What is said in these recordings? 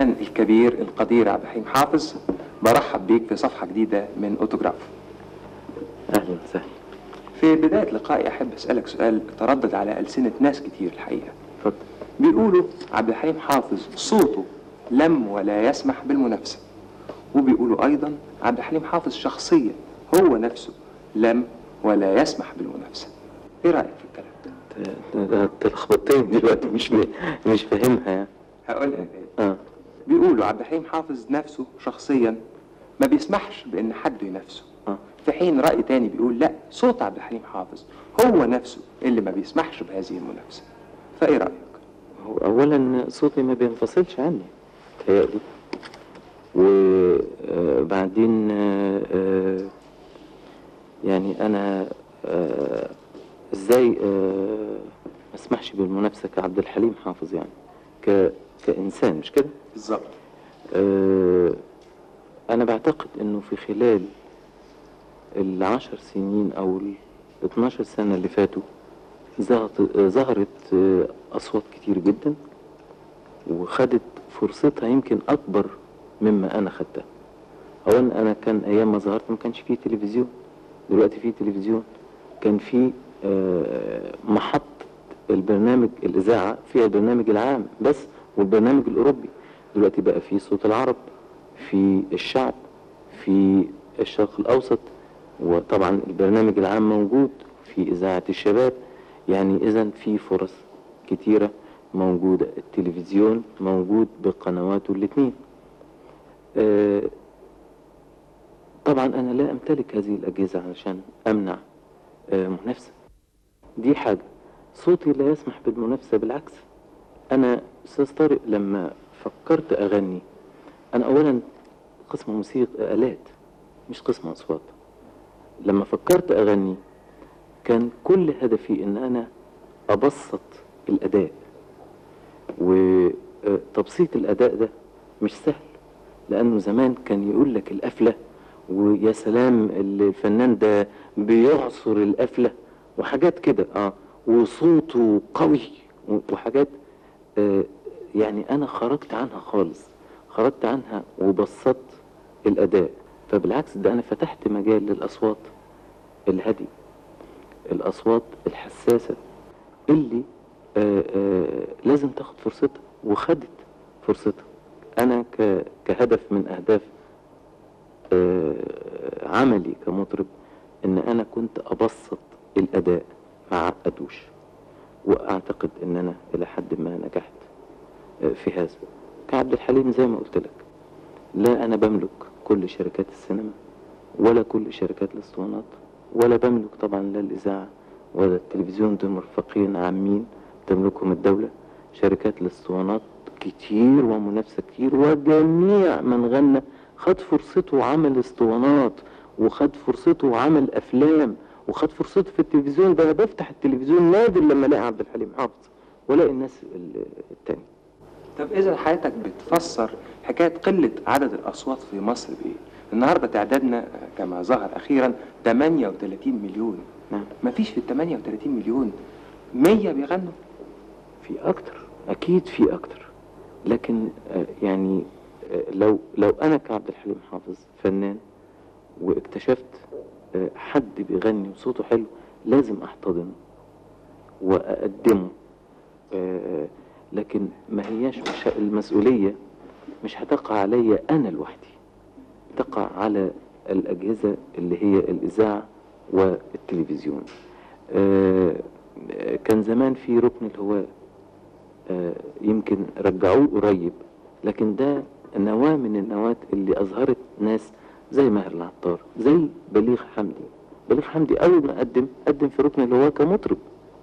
الكبير القدير عبد الحليم حافظ برحب بيك في صفحة جديدة من أوتوغراف اهلا وسهلا في بداية لقائي أحب أسألك سؤال تردد على ألسنة ناس كتير الحقيقة اتفضل بيقولوا عبد الحليم حافظ صوته لم ولا يسمح بالمنافسة وبيقولوا أيضا عبد الحليم حافظ شخصيا هو نفسه لم ولا يسمح بالمنافسة إيه رأيك في الكلام ده؟ ت- ت- انت لخبطتني دلوقتي مش م- مش فاهمها يعني هقول لك إيه اه بيقولوا عبد الحليم حافظ نفسه شخصيا ما بيسمحش بان حد ينافسه اه في حين رأي تاني بيقول لا صوت عبد الحليم حافظ هو نفسه اللي ما بيسمحش بهذه المنافسة فايه رأيك هو اولا صوتي ما بينفصلش عني تهيألي وبعدين يعني انا آه، ازاي آه، ما اسمحش بالمنافسه كعبد الحليم حافظ يعني ك كانسان مش كده بالظبط آه، أنا بعتقد إنه في خلال العشر سنين أو ال 12 سنة اللي فاتوا ظهرت ظهرت آه، أصوات كتير جدا وخدت فرصتها يمكن أكبر مما أنا خدتها أولا أنا كان أيام ما ظهرت ما كانش فيه تلفزيون دلوقتي فيه تلفزيون كان فيه آه، محط البرنامج الإذاعة فيها البرنامج العام بس والبرنامج الأوروبي دلوقتي بقى في صوت العرب في الشعب في الشرق الأوسط وطبعا البرنامج العام موجود في إذاعة الشباب يعني إذا في فرص كتيرة موجودة التلفزيون موجود بقنواته الاثنين آه، طبعا أنا لا أمتلك هذه الأجهزة علشان أمنع آه، منافسة دي حاجة صوتي لا يسمح بالمنافسة بالعكس أنا أستاذ طارق لما فكرت أغني أنا أولا قسم موسيقى آلات مش قسم أصوات لما فكرت أغني كان كل هدفي إن أنا أبسط الأداء وتبسيط الأداء ده مش سهل لأنه زمان كان يقول لك القفلة ويا سلام الفنان ده بيعصر القفلة وحاجات كده اه وصوته قوي وحاجات آه يعني أنا خرجت عنها خالص خرجت عنها وبسطت الأداء فبالعكس ده أنا فتحت مجال للأصوات الهدي الأصوات الحساسة اللي آآ آآ لازم تاخد فرصتها وخدت فرصتها أنا ك- كهدف من أهداف آه، عملي كمطرب إن أنا كنت أبسط الأداء ما عقدوش وأعتقد إن أنا إلى حد ما نجحت آه، في هذا كعبد الحليم زي ما قلت لك لا أنا بملك كل شركات السينما ولا كل شركات الاسطوانات ولا بملك طبعا لا الإذاعة ولا التلفزيون دول مرفقين عامين تملكهم الدولة شركات الاسطوانات كتير ومنافسة كتير وجميع من غنى خد فرصته وعمل اسطوانات وخد فرصته وعمل أفلام وخد فرصته في التلفزيون ده أنا بفتح التلفزيون نادر لما الاقي عبد الحليم حافظ والاقي الناس ال- التانية طب اذا حضرتك بتفسر حكايه قله عدد الاصوات في مصر بايه النهارده تعدادنا كما ظهر اخيرا 38 مليون نعم مفيش في ال 38 مليون 100 بيغنوا في اكتر اكيد في اكتر لكن آه، يعني آه، لو لو انا كعبد الحليم حافظ فنان واكتشفت آه، حد بيغني وصوته حلو لازم احتضنه واقدمه آه، لكن ما هياش مش المسؤوليه مش هتقع عليا انا لوحدي تقع على الاجهزه اللي هي الاذاعه والتلفزيون آه، آه، كان زمان في ركن الهواء آه، يمكن رجعوه قريب لكن ده نواة من النواة اللي أظهرت ناس زي ماهر العطار زي بليغ حمدي بليغ حمدي أول ما قدم قدم في ركن الهواء كمطرب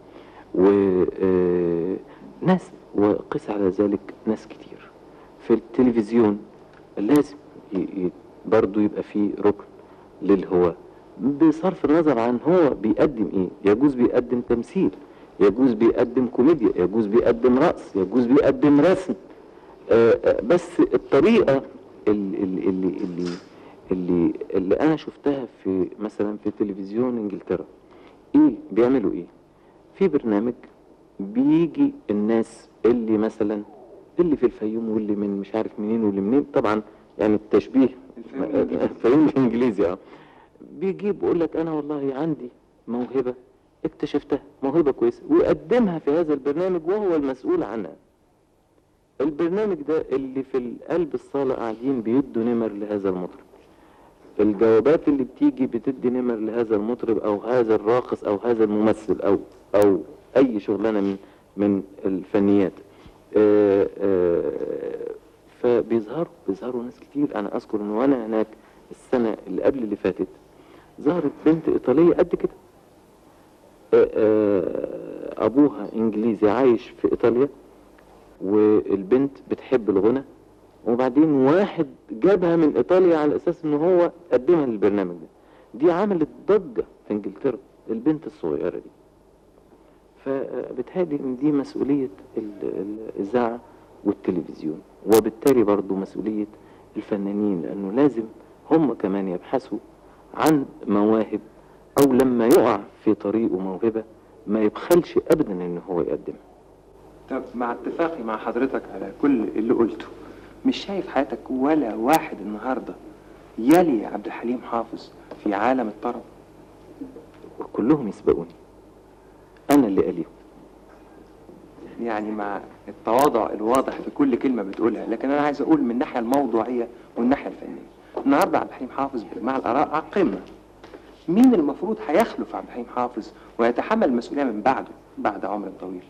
وناس وقس على ذلك ناس كتير في التلفزيون لازم ي- ي- برضو يبقى فيه ركن للهواء بصرف النظر عن هو بيقدم ايه يجوز بيقدم تمثيل يجوز بيقدم كوميديا يجوز بيقدم رقص يجوز بيقدم رسم آه، آه، بس الطريقة اللي, اللي, اللي, اللي, اللي, اللي أنا شفتها في مثلا في تلفزيون إنجلترا إيه بيعملوا إيه في برنامج بيجي الناس اللي مثلا اللي في الفيوم واللي من مش عارف منين واللي منين طبعا يعني التشبيه الفيوم الإنجليزي. الفيوم الانجليزي اه بيجيب يقول لك انا والله عندي موهبه اكتشفتها موهبه كويسه ويقدمها في هذا البرنامج وهو المسؤول عنها البرنامج ده اللي في قلب الصاله قاعدين بيدوا نمر لهذا المطرب الجوابات اللي بتيجي بتدي نمر لهذا المطرب او هذا الراقص او هذا الممثل او او اي شغلانه من من الفنيات آه، آه، فبيظهروا بيظهروا ناس كتير انا اذكر ان وانا هناك السنه اللي قبل اللي فاتت ظهرت بنت ايطاليه قد كده آه، آه، ابوها انجليزي عايش في ايطاليا والبنت بتحب الغنى وبعدين واحد جابها من ايطاليا على اساس ان هو قدمها للبرنامج ده دي عملت ضجه في انجلترا البنت الصغيره دي فبتهيألي ان دي مسؤوليه ال- الاذاعه والتلفزيون وبالتالي برضو مسؤوليه الفنانين لانه لازم هم كمان يبحثوا عن مواهب او لما يقع في طريقه موهبه ما يبخلش ابدا ان هو يقدمها طب مع اتفاقي مع حضرتك على كل اللي قلته مش شايف حياتك ولا واحد النهارده يلي عبد الحليم حافظ في عالم الطرب وكلهم يسبقوني انا اللي قاليهم يعني مع التواضع الواضح في كل كلمة بتقولها لكن أنا عايز أقول من الناحية الموضوعية والناحية الفنية النهاردة عبد الحليم حافظ بإجماع الآراء على القمة مين المفروض هيخلف عبد الحليم حافظ ويتحمل المسؤولية من بعده بعد عمر طويل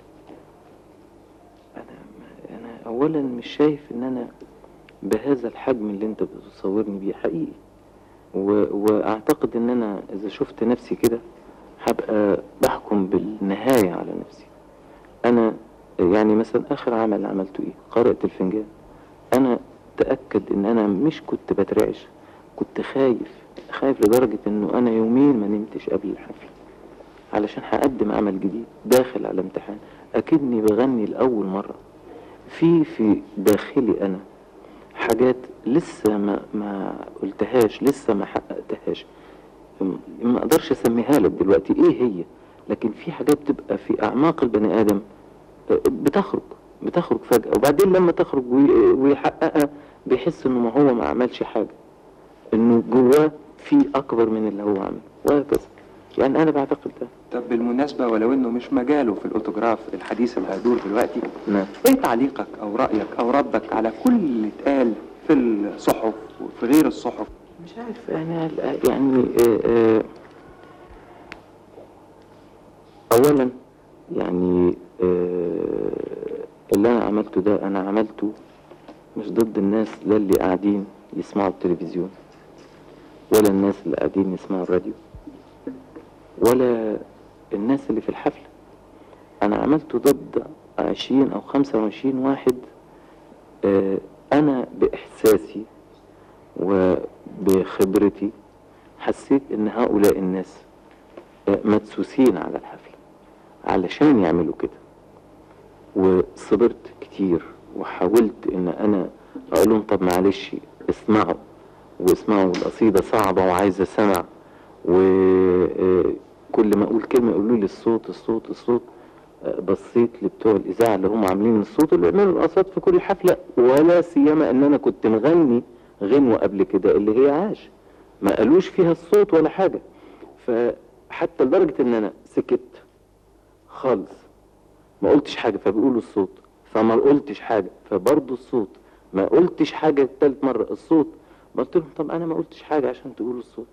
انا انا اولا مش شايف ان انا بهذا الحجم اللي انت بتصورني بيه حقيقي و... واعتقد ان انا اذا شفت نفسي كده هبقى بحكم بالنهاية على نفسي انا يعني مثلا اخر عمل عملته ايه قارئة الفنجان انا تأكد ان انا مش كنت بترعش كنت خايف خايف لدرجة انه انا يومين ما نمتش قبل الحفلة علشان هقدم عمل جديد داخل على امتحان اكني بغني لاول مرة في في داخلي انا حاجات لسه ما ما قلتهاش لسه ما حققتهاش م- ما اقدرش اسميها لك دلوقتي ايه هي لكن في حاجات بتبقى في اعماق البني ادم آه، بتخرج بتخرج فجأة وبعدين لما تخرج وي- ويحققها بيحس انه ما هو ما عملش حاجة انه جواه في اكبر من اللي هو عمله وهكذا يعني انا بعتقد ده طب بالمناسبة ولو إنه مش مجاله في الأوتوجراف الحديث اللي هيدور دلوقتي نعم إيه تعليقك أو رأيك أو ردك على كل اللي اتقال في الصحف وفي غير الصحف مش عارف يعني يعني آه، آه، اولا يعني آه، اللي انا عملته ده انا عملته مش ضد الناس لا اللي قاعدين يسمعوا التلفزيون ولا الناس اللي قاعدين يسمعوا الراديو ولا الناس اللي في الحفلة انا عملته ضد عشرين او خمسة وعشرين واحد آه، انا باحساسي وبخبرتي حسيت ان هؤلاء الناس آه، مدسوسين على الحفلة علشان يعملوا كده وصبرت كتير وحاولت ان انا اقول لهم طب معلش اسمعوا واسمعوا القصيدة صعبة وعايزة سمع وكل ما اقول كلمة يقولوا لي الصوت الصوت الصوت آه، بصيت لبتوع الاذاعة اللي هم عاملين الصوت اللي بيعملوا الاصوات في كل حفلة ولا سيما ان انا كنت مغني غنوة قبل كده اللي هي عاش ما قالوش فيها الصوت ولا حاجة فحتى لدرجة ان انا سكت خالص ما قلتش حاجة فبيقولوا الصوت فما قلتش حاجة فبرضه الصوت ما قلتش حاجة تالت مرة الصوت قلت لهم طب انا ما قلتش حاجة عشان تقولوا الصوت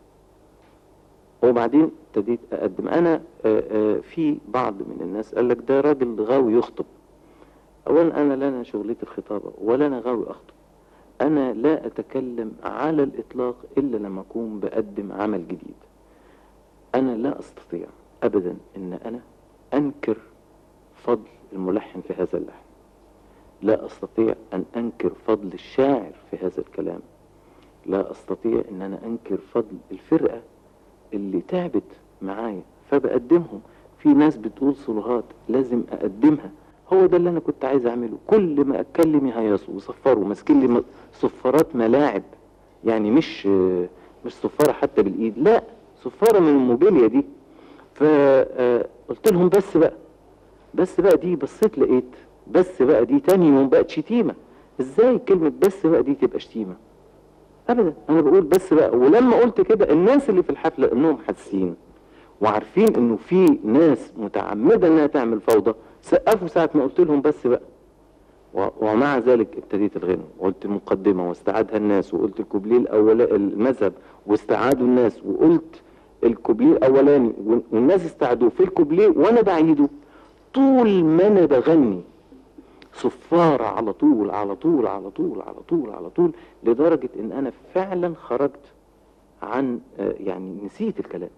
وبعدين ابتديت اقدم انا آه، آه، في بعض من الناس قال لك ده راجل غاوي يخطب اولا انا لا انا شغلتي الخطابة ولا انا غاوي اخطب انا لا اتكلم على الاطلاق الا لما اكون بقدم عمل جديد انا لا استطيع ابدا ان انا انكر فضل الملحن في هذا اللحن لا استطيع ان انكر فضل الشاعر في هذا الكلام لا استطيع ان انا انكر فضل الفرقة اللي تعبت معايا فبقدمهم في ناس بتقول صلوهات لازم اقدمها هو ده اللي انا كنت عايز اعمله كل ما اتكلم يهيصوا وصفروا ماسكين لي م- صفارات ملاعب يعني مش مش صفارة حتى بالايد لا صفارة من الموبيليا دي فقلت لهم بس بقى بس بقى دي بصيت لقيت بس بقى دي تاني يوم بقت شتيمة ازاي كلمة بس بقى دي تبقى شتيمة ابدا انا بقول بس بقى ولما قلت كده الناس اللي في الحفلة انهم حاسين وعارفين انه في ناس متعمدة انها تعمل فوضى سقفوا ساعة ما قلت لهم بس بقى و- ومع ذلك ابتديت الغنى وقلت المقدمة واستعادها الناس وقلت الكوبليه الأول المذهب واستعادوا الناس وقلت الكوبليه الأولاني وال- والناس استعادوه في الكوبليه وأنا بعيده طول ما أنا بغني صفارة على طول على طول على طول على طول على طول لدرجة إن أنا فعلا خرجت عن آه، يعني نسيت الكلام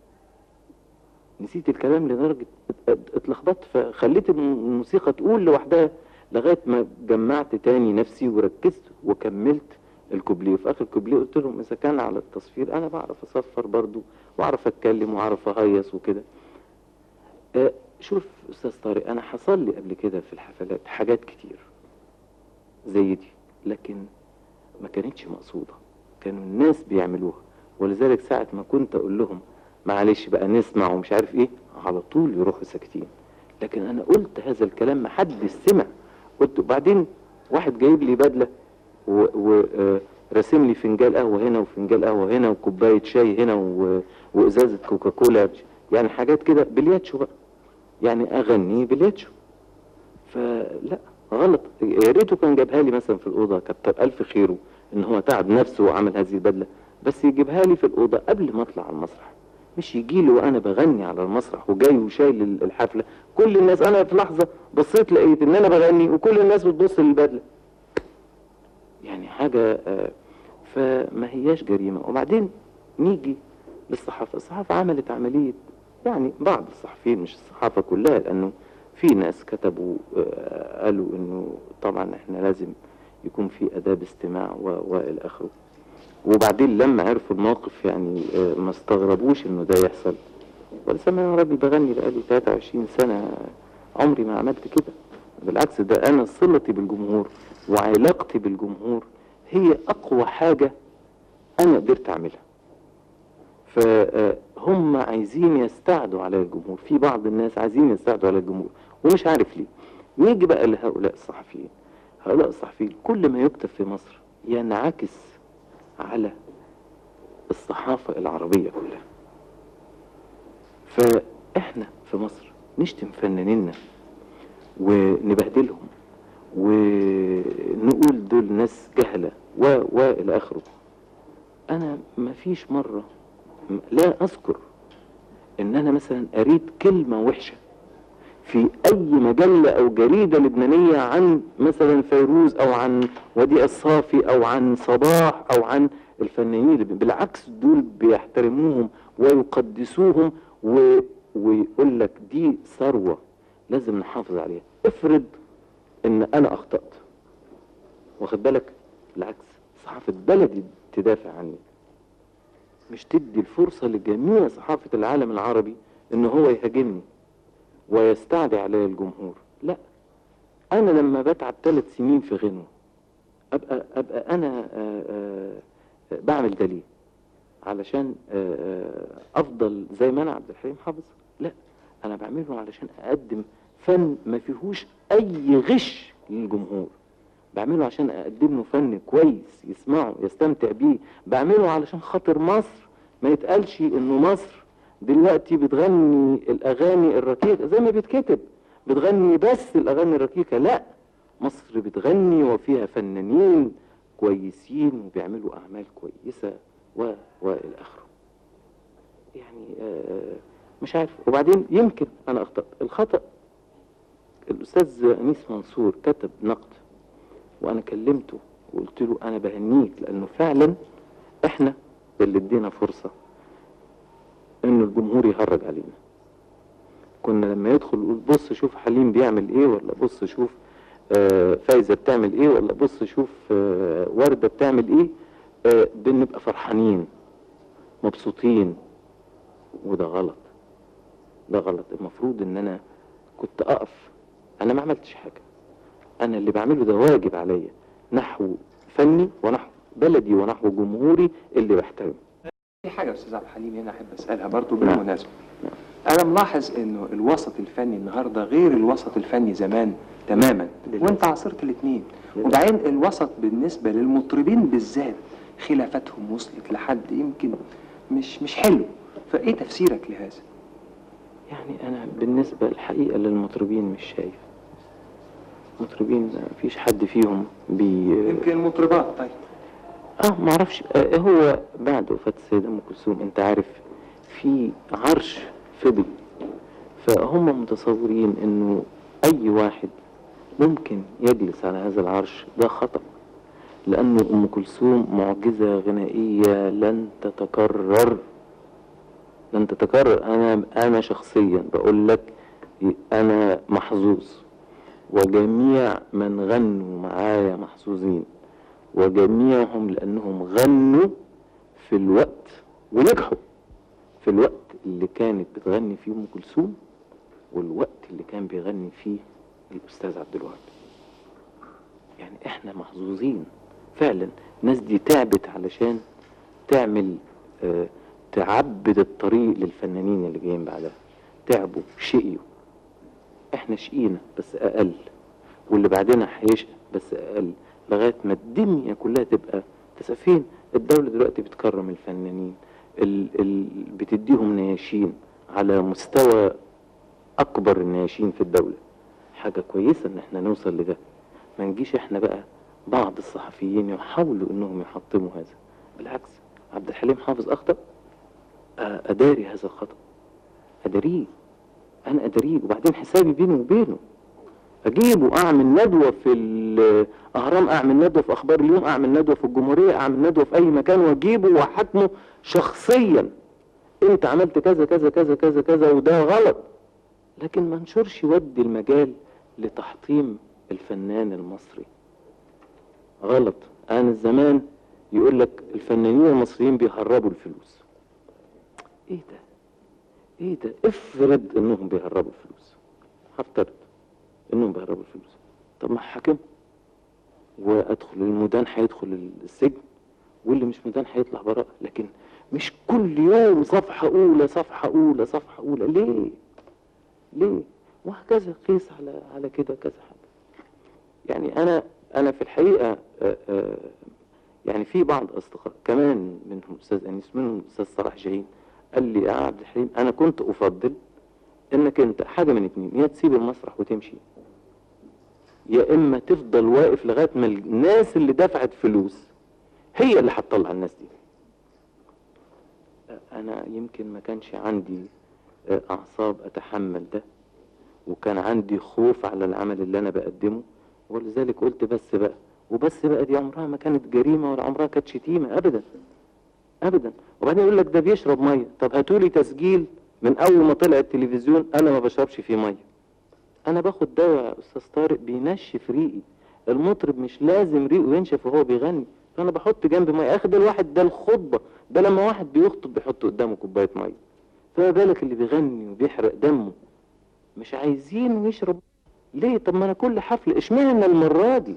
نسيت الكلام لدرجة ات- ات- اتلخبطت فخليت الم- الموسيقى تقول لوحدها لغاية ما جمعت تاني نفسي وركزت وكملت الكوبليه وفي آخر الكوبليه قلت لهم إذا كان على التصفير أنا بعرف أصفر برضو وأعرف أتكلم وأعرف أهيص وكده آه، شوف أستاذ طارق أنا حصل لي قبل كده في الحفلات حاجات كتير زي دي لكن ما كانتش مقصودة كانوا الناس بيعملوها ولذلك ساعة ما كنت أقول لهم معلش بقى نسمع ومش عارف إيه على طول يروحوا ساكتين لكن أنا قلت هذا الكلام ما حدش سمع قلت وبعدين واحد جايب لي بدلة ورسم لي فنجان قهوة هنا وفنجان قهوة هنا وكوباية شاي هنا و- وإزازة كوكاكولا يعني حاجات كده بلياتشو بقى يعني أغني بلياتشو فلا غلط يا ريته كان جابها لي مثلا في الاوضه كتر الف خيره ان هو تعب نفسه وعمل هذه البدله بس يجيبها لي في الاوضه قبل ما اطلع على المسرح مش يجي لي وانا بغني على المسرح وجاي وشايل ال- الحفله كل الناس انا في لحظه بصيت لقيت ان انا بغني وكل الناس بتبص للبدله يعني حاجه آه، فما هياش جريمه وبعدين نيجي للصحافه الصحافه عملت عمليه يعني بعض الصحفيين مش الصحافه كلها لانه في ناس كتبوا آه، قالوا انه طبعا احنا لازم يكون في اداب استماع و- والى اخره وبعدين لما عرفوا الموقف يعني آه، ما استغربوش انه ده يحصل ولسه انا راجل بغني بقالي 23 سنه عمري ما عملت كده بالعكس ده انا صلتي بالجمهور وعلاقتي بالجمهور هي اقوى حاجه انا قدرت اعملها فهم عايزين يستعدوا على الجمهور في بعض الناس عايزين يستعدوا على الجمهور ومش عارف ليه نيجي بقى لهؤلاء الصحفيين هؤلاء الصحفيين كل ما يكتب في مصر ينعكس على الصحافة العربية كلها فاحنا في مصر نشتم فنانينا ونبهدلهم ونقول دول ناس جهلة و والى اخره انا ما فيش مرة م- لا اذكر ان انا مثلا قريت كلمة وحشة في اي مجلة او جريدة لبنانية عن مثلا فيروز او عن وديع الصافي او عن صباح او عن الفنانين اللي بالعكس دول بيحترموهم ويقدسوهم و... ويقول لك دي ثروة لازم نحافظ عليها افرض ان انا اخطأت واخد بالك بالعكس صحافة بلدي تدافع عني مش تدي الفرصة لجميع صحافة العالم العربي ان هو يهاجمني ويستعدي علي الجمهور لا انا لما بتعب ثلاث سنين في غنوة ابقى ابقى انا آآ آآ بعمل ده ليه علشان آآ افضل زي ما انا عبد الحليم حافظ لا انا بعمله علشان اقدم فن ما فيهوش اي غش للجمهور بعمله عشان اقدم له فن كويس يسمعه يستمتع بيه بعمله علشان خاطر مصر ما يتقالش انه مصر دلوقتي بتغني الاغاني الركيكه زي ما بيتكتب بتغني بس الاغاني الركيكه لا مصر بتغني وفيها فنانين كويسين وبيعملوا اعمال كويسه و والى اخره يعني آه مش عارف وبعدين يمكن انا اخطأت الخطأ الاستاذ انيس منصور كتب نقد وانا كلمته وقلت له انا بهنيك لانه فعلا احنا اللي ادينا فرصه ان الجمهور يهرج علينا كنا لما يدخل يقول بص شوف حليم بيعمل ايه ولا بص شوف آه فايزه بتعمل ايه ولا بص شوف آه ورده بتعمل ايه آه بنبقى فرحانين مبسوطين وده غلط ده غلط المفروض ان انا كنت اقف انا ما عملتش حاجه انا اللي بعمله ده واجب عليا نحو فني ونحو بلدي ونحو جمهوري اللي بحترمه في حاجة يا أستاذ عبد الحليم هنا أحب أسألها برضو بالمناسبة انا ملاحظ انه الوسط الفني النهارده غير الوسط الفني زمان تماما للأسف. وانت عاصرت الاثنين للأسف. وبعدين الوسط بالنسبه للمطربين بالذات خلافاتهم وصلت لحد يمكن مش مش حلو فايه تفسيرك لهذا يعني انا بالنسبه الحقيقه للمطربين مش شايف مطربين مفيش حد فيهم بي يمكن المطربات طيب اه ما اعرفش آه هو بعد وفاه السيده ام كلثوم انت عارف في عرش فضي فهم متصورين انه اي واحد ممكن يجلس على هذا العرش ده خطأ لأنه أم كلثوم معجزة غنائية لن تتكرر لن تتكرر أنا أنا شخصيا بقول لك أنا محظوظ وجميع من غنوا معايا محظوظين وجميعهم لأنهم غنوا في الوقت ونجحوا في الوقت اللي كانت بتغني فيه أم كلثوم والوقت اللي كان بيغني فيه الأستاذ عبد الوهاب يعني احنا محظوظين فعلا الناس دي تعبت علشان تعمل آه تعبد الطريق للفنانين اللي جايين بعدها تعبوا شقيوا احنا شقينا بس اقل واللي بعدنا هيشقى بس اقل لغايه ما الدنيا كلها تبقى تسافين الدوله دلوقتي بتكرم الفنانين ال ال بتديهم نياشين على مستوى اكبر النياشين في الدوله حاجه كويسه ان احنا نوصل لده ما نجيش احنا بقى بعض الصحفيين يحاولوا انهم يحطموا هذا بالعكس عبد الحليم حافظ اخطا آه، اداري هذا الخطا اداريه انا اداريه وبعدين حسابي بيني وبينه اجيبه اعمل ندوه في الاهرام اعمل ندوه في اخبار اليوم اعمل ندوه في الجمهوريه اعمل ندوه في اي مكان واجيبه واحاكمه شخصيا انت عملت كذا كذا كذا كذا كذا وده غلط لكن ما انشرش ودي المجال لتحطيم الفنان المصري غلط انا زمان يقول لك الفنانين المصريين بيهربوا الفلوس ايه ده ايه ده افرض انهم بيهربوا الفلوس هفترض انهم بيهربوا الفلوس طب ما حاكم وادخل المدان هيدخل السجن واللي مش مدان هيطلع براءة لكن مش كل يوم صفحة أولى صفحة أولى صفحة أولى ليه؟ ليه؟ وهكذا قيس على على كده كذا حاجة يعني أنا أنا في الحقيقة آه، آه، يعني في بعض أصدقاء كمان منهم أستاذ أنيس منهم أستاذ صلاح جاهين قال لي يا عبد الحليم أنا كنت أفضل إنك أنت حاجة من اتنين يا تسيب المسرح وتمشي يا إما تفضل واقف لغاية ما الناس اللي دفعت فلوس هي اللي هتطلع الناس دي انا يمكن ما كانش عندي آه، اعصاب اتحمل ده وكان عندي خوف على العمل اللي انا بقدمه ولذلك قلت بس بقى وبس بقى دي عمرها ما كانت جريمه ولا عمرها كانت شتيمه ابدا ابدا وبعدين يقول لك ده بيشرب ميه طب هاتولي تسجيل من اول ما طلع التلفزيون انا ما بشربش فيه ميه انا باخد دواء يا استاذ طارق بينشف ريقي المطرب مش لازم ريقه ينشف وهو بيغني فانا بحط جنب ميه اخد الواحد ده الخطبه ده لما واحد بيخطب بيحط قدامه كوبايه ميه فما بالك اللي بيغني وبيحرق دمه مش عايزين يشرب ليه طب ما انا كل حفله اشمعنى المره دي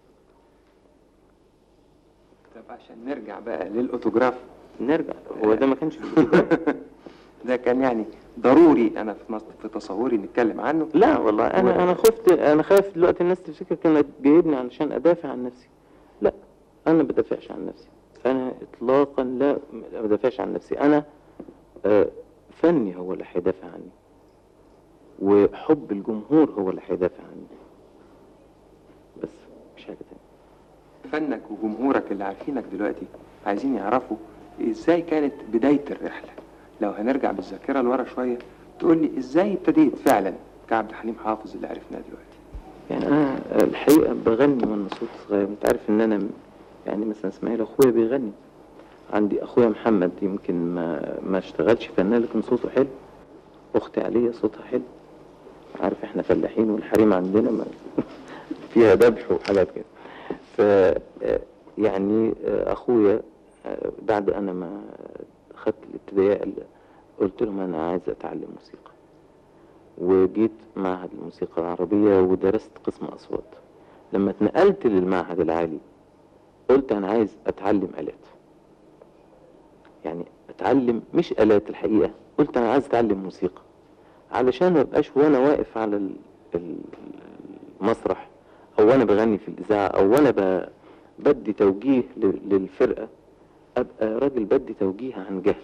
طب عشان نرجع بقى للاوتوجراف نرجع هو ده ما كانش في الكتاب. ده كان يعني ضروري انا في مص- في تصوري نتكلم عنه لا والله انا انا خفت انا خايف دلوقتي الناس تفتكر كانت جايبني علشان ادافع عن نفسي لا انا ما بدافعش عن نفسي انا اطلاقا لا ما بدافعش عن نفسي انا آه، فني هو اللي هيدافع عني وحب الجمهور هو اللي هيدافع عني بس مش حاجه تانية فنك وجمهورك اللي عارفينك دلوقتي عايزين يعرفوا ازاي كانت بداية الرحلة لو هنرجع بالذاكرة لورا شوية تقول لي ازاي ابتديت فعلا كعبد الحليم حافظ اللي عرفناه دلوقتي يعني انا الحقيقه بغني وانا صوت صغير انت عارف ان انا م- يعني مثلا اسماعيل اخويا بيغني عندي اخويا محمد يمكن ما ما اشتغلش فنان لكن صوته حلو اختي عليا صوتها حلو عارف احنا فلاحين والحريم عندنا ما فيها ذبح وحاجات كده ف آه، يعني آه، اخويا آه، بعد انا ما خدت الابتدائيه قال- قلت لهم انا عايز اتعلم موسيقى وجيت معهد الموسيقى العربية ودرست قسم أصوات لما اتنقلت للمعهد العالي قلت أنا عايز أتعلم آلات يعني أتعلم مش آلات الحقيقة قلت أنا عايز أتعلم موسيقى علشان ما ابقاش وانا واقف على ال- ال- المسرح او وانا بغني في الاذاعه او وانا ب- بدي توجيه ل- للفرقه ابقى راجل بدي توجيه عن جهل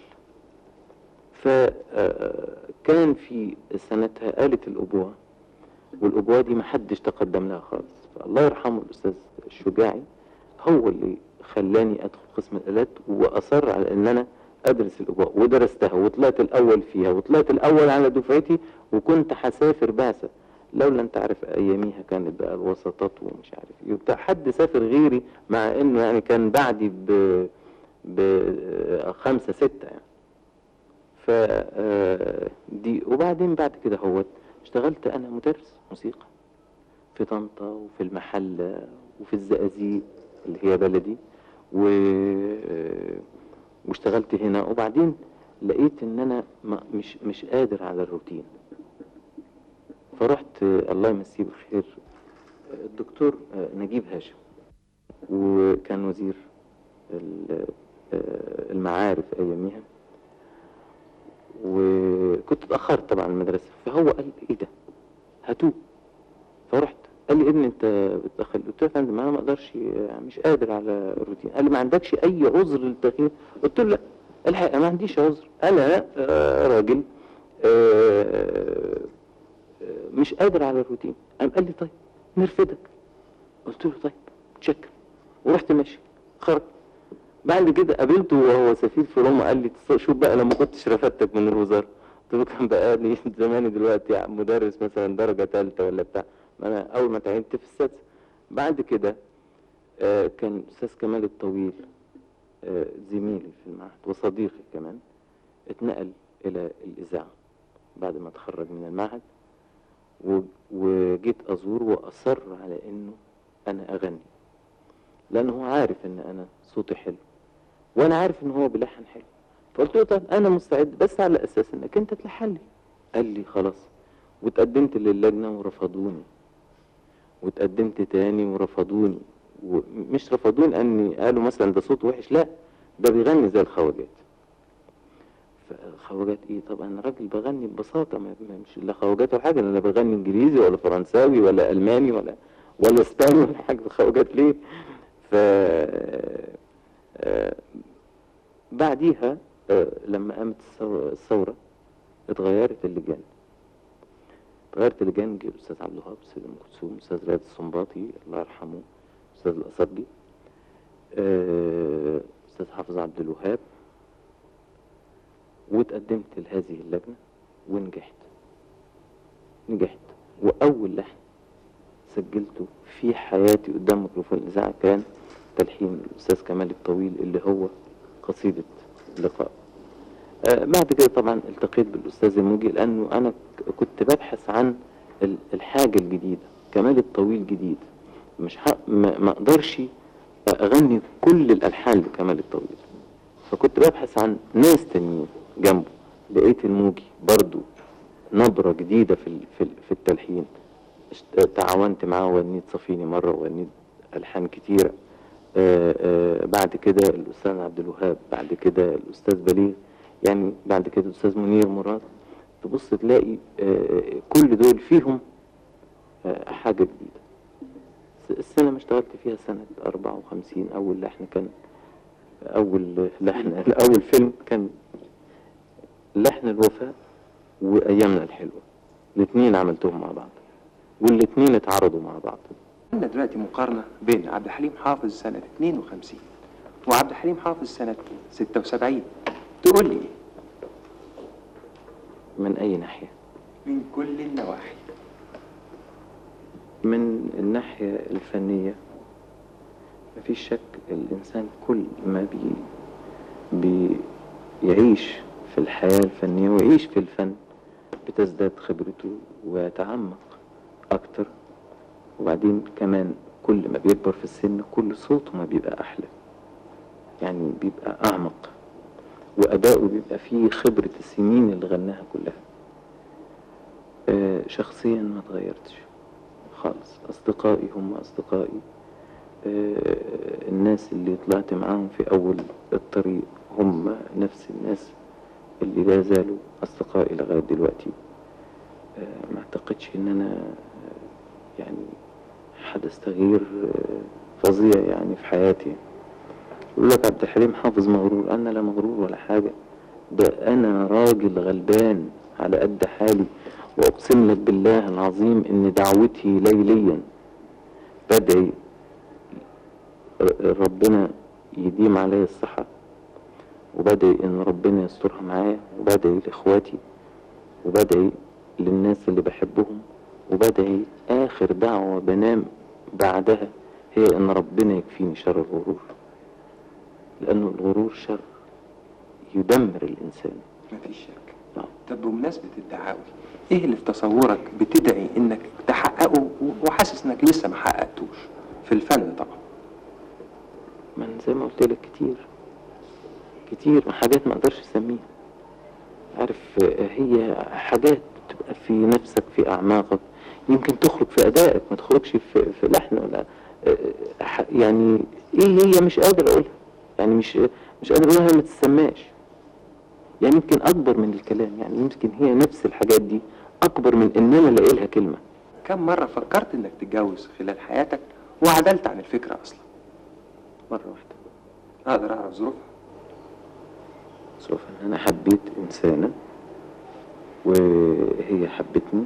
فكان في سنتها آلة الأبوة والأبوة دي محدش تقدم لها خالص فالله يرحمه الأستاذ الشجاعي هو اللي خلاني أدخل قسم الآلات وأصر على إن أنا أدرس الأبوة ودرستها وطلعت الأول فيها وطلعت الأول على دفعتي وكنت هسافر بعثة لولا أنت عارف أياميها كانت بقى الوسطات ومش عارف إيه وبتاع حد سافر غيري مع إنه يعني كان بعدي ب بخمسة ستة يعني ف آه، دي وبعدين بعد كده هو اشتغلت انا مدرس موسيقى في طنطا وفي المحلة وفي الزقازيق اللي هي بلدي و آه، واشتغلت هنا وبعدين لقيت ان انا ما- مش مش قادر على الروتين فرحت آه، الله يمسيه بالخير آه، الدكتور آه، نجيب هاشم وكان وزير ال- آه، المعارف اياميها وكنت اتاخرت طبعا المدرسه فهو قال لي ايه ده هاتوه فرحت قال لي ابني انت بتاخر قلت له يا فندم انا ما اقدرش مش قادر على الروتين قال لي ما عندكش اي عذر للتاخير قلت له لا الحقيقه ما عنديش عذر انا آه، راجل آه، آه، مش قادر على الروتين قام قال لي طيب نرفدك قلت له طيب تشكر ورحت ماشي خرج بعد كده قابلته وهو سفير في روما قال لي "تص- شوف بقى لما كنتش رفدتك من الوزاره قلت له كان بقى لي زماني دلوقتي يعني مدرس مثلا درجه ثالثه ولا بتاع ما انا اول ما تعينت في السادسه بعد كده آه، كان استاذ كمال الطويل آه، زميلي في المعهد وصديقي كمان اتنقل الى الاذاعه بعد ما اتخرج من المعهد و- وجيت ازور واصر على انه انا اغني لانه هو عارف ان انا صوتي حلو وانا عارف ان هو بيلحن حلو فقلت له طب انا مستعد بس على اساس انك انت تلحن لي قال لي خلاص واتقدمت للجنه ورفضوني واتقدمت تاني ورفضوني ومش رفضوني اني قالوا مثلا ده صوت وحش لا ده بيغني زي الخواجات فخواجات ايه طب انا راجل بغني ببساطه ما ما- مش لا خواجات ولا حاجه انا لا بغني انجليزي ولا فرنساوي ولا الماني ولا ولا اسباني ولا حاجه خواجات ليه ف آه، بعديها آه، لما قامت الثورة, الثورة اتغيرت اللجان اتغيرت اللجان جه الأستاذ عبد الوهاب أستاذ أم كلثوم أستاذ رياض السنباطي الله يرحمه أستاذ الأصبجي آه، أستاذ حافظ عبد الوهاب واتقدمت لهذه اللجنة ونجحت نجحت وأول لحن سجلته في حياتي قدام ميكروفون الإذاعة كان تلحين الأستاذ كمال الطويل اللي هو قصيدة لقاء آه بعد كده طبعا التقيت بالأستاذ الموجي لأنه أنا ك- كنت ببحث عن ال- الحاجة الجديدة كمال الطويل جديد مش ح... ما ما أقدرش أغني كل الألحان لكمال الطويل فكنت ببحث عن ناس تانيين جنبه لقيت الموجي برضو نبرة جديدة في ال- في ال- في التلحين اشت- تعاونت معاه وغنيت صفيني مرة وغنيت ألحان كتيرة آه، آه، بعد كده الأستاذ عبد الوهاب بعد كده الأستاذ بليغ يعني بعد كده الأستاذ منير مراد تبص تلاقي آه، كل دول فيهم آه، حاجة جديدة الس- السنة ما اشتغلت فيها سنة 54 أول لحن كان أول لحن أول فيلم كان لحن الوفاء وأيامنا الحلوة الاثنين عملتهم مع بعض والاثنين اتعرضوا مع بعض عندنا دلوقتي مقارنة بين عبد الحليم حافظ سنة 52 وعبد الحليم حافظ سنة 76 تقول لي إيه؟ من أي ناحية من كل النواحي من الناحية الفنية مفيش شك الإنسان كل ما بي بيعيش في الحياة الفنية ويعيش في الفن بتزداد خبرته ويتعمق أكتر وبعدين كمان كل ما بيكبر في السن كل صوته ما بيبقى أحلى يعني بيبقى أعمق وأداؤه بيبقى فيه خبرة السنين اللي غناها كلها آه، شخصيا ما اتغيرتش خالص أصدقائي هم أصدقائي آه، الناس اللي طلعت معاهم في أول الطريق هم نفس الناس اللي لا زالوا أصدقائي لغاية دلوقتي آه، ما اعتقدش ان انا آه، يعني حدث تغيير آه، فظيع يعني في حياتي يقول لك عبد الحليم حافظ مغرور انا لا مغرور ولا حاجه ده انا راجل غلبان على قد حالي واقسم لك بالله العظيم ان دعوتي ليليا بدعي ر- ربنا يديم عليا الصحة وبدعي ان ربنا يسترها معايا وبدعي لاخواتي وبدعي للناس اللي بحبهم وبدعي اخر دعوة بنام بعدها هي ان ربنا يكفيني شر الغرور لانه الغرور شر يدمر الانسان مفيش شك نعم. طب بمناسبة الدعاوي ايه اللي في تصورك بتدعي انك تحققه و- وحاسس انك لسه ما حققتوش في الفن طبعا ما أنا زي ما قلت لك كتير كتير حاجات ما اقدرش اسميها عارف آه، هي حاجات بتبقى في نفسك في اعماقك يمكن تخرج في ادائك ما تخرجش في, في لحن ولا آه، ح- يعني ايه هي مش قادر اقولها يعني مش مش قادر اقولها ما تسماش يعني يمكن اكبر من الكلام يعني يمكن هي نفس الحاجات دي اكبر من ان انا الاقي لها كلمه كم مرة فكرت انك تتجوز خلال حياتك وعدلت عن الفكرة اصلا مره واحده اقدر اعرف ظروفها سوف ان انا حبيت انسانه وهي حبتني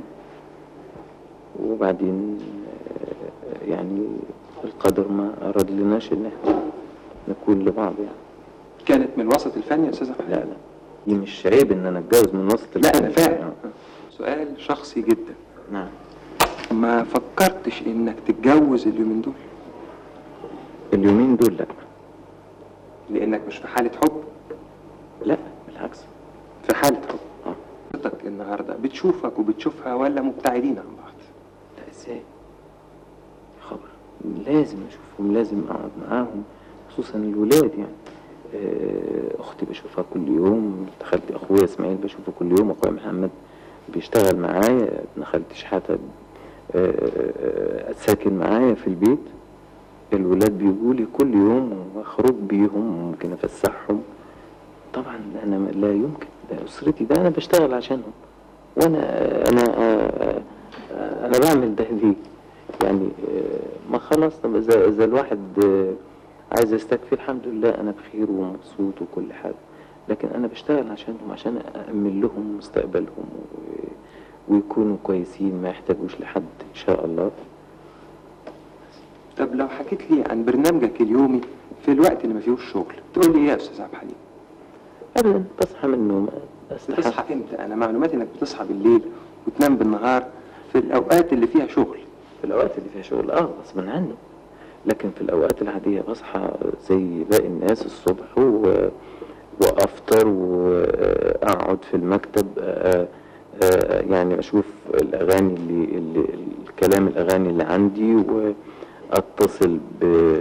وبعدين آه، يعني القدر ما اراد لناش ان احنا نكون لبعض يعني كانت من وسط الفن يا استاذ أحمد؟ لا لا دي مش عيب ان انا اتجوز من وسط لا الفن. انا فاهم آه، سؤال شخصي جدا نعم ما فكرتش انك تتجوز اليومين دول اليومين دول لا لانك مش في حالة حب لا بالعكس في حالة حب اه حضرتك النهاردة بتشوفك وبتشوفها ولا مبتعدين عن بعض لا ازاي يا خبر لازم اشوفهم لازم اقعد معاهم خصوصا الولاد يعني آه، اختي بشوفها كل يوم ابن خالتي اخويا اسماعيل بشوفه كل يوم اخويا محمد بيشتغل معايا ابن خالتي شحاته آه، آه، ساكن معايا في البيت الولاد بيجوا لي كل يوم واخرج بيهم وممكن افسحهم طبعا انا م- لا يمكن ده اسرتي ده انا بشتغل عشانهم وانا انا آه، آه، انا بعمل ده ليه يعني آه، ما خلاص طب اذا اذا الواحد آه، عايز يستكفي الحمد لله انا بخير ومبسوط وكل حاجه لكن انا بشتغل عشانهم عشان أأمن لهم مستقبلهم و- ويكونوا كويسين ما يحتاجوش لحد ان شاء الله طب لو حكيت لي عن برنامجك اليومي في الوقت اللي ما فيهوش شغل تقول لي ايه يا استاذ عبد الحليم ابدا بصحى من النوم استحمى بتصحى امتى انا معلوماتي انك بتصحى بالليل وتنام بالنهار في الاوقات اللي فيها شغل في الأوقات اللي فيها شغل اه غصبا عني لكن في الأوقات العادية بصحى زي باقي الناس الصبح و... وأفطر وأقعد في المكتب آه، آه، يعني أشوف الأغاني اللي, اللي الكلام الأغاني اللي عندي وأتصل ب...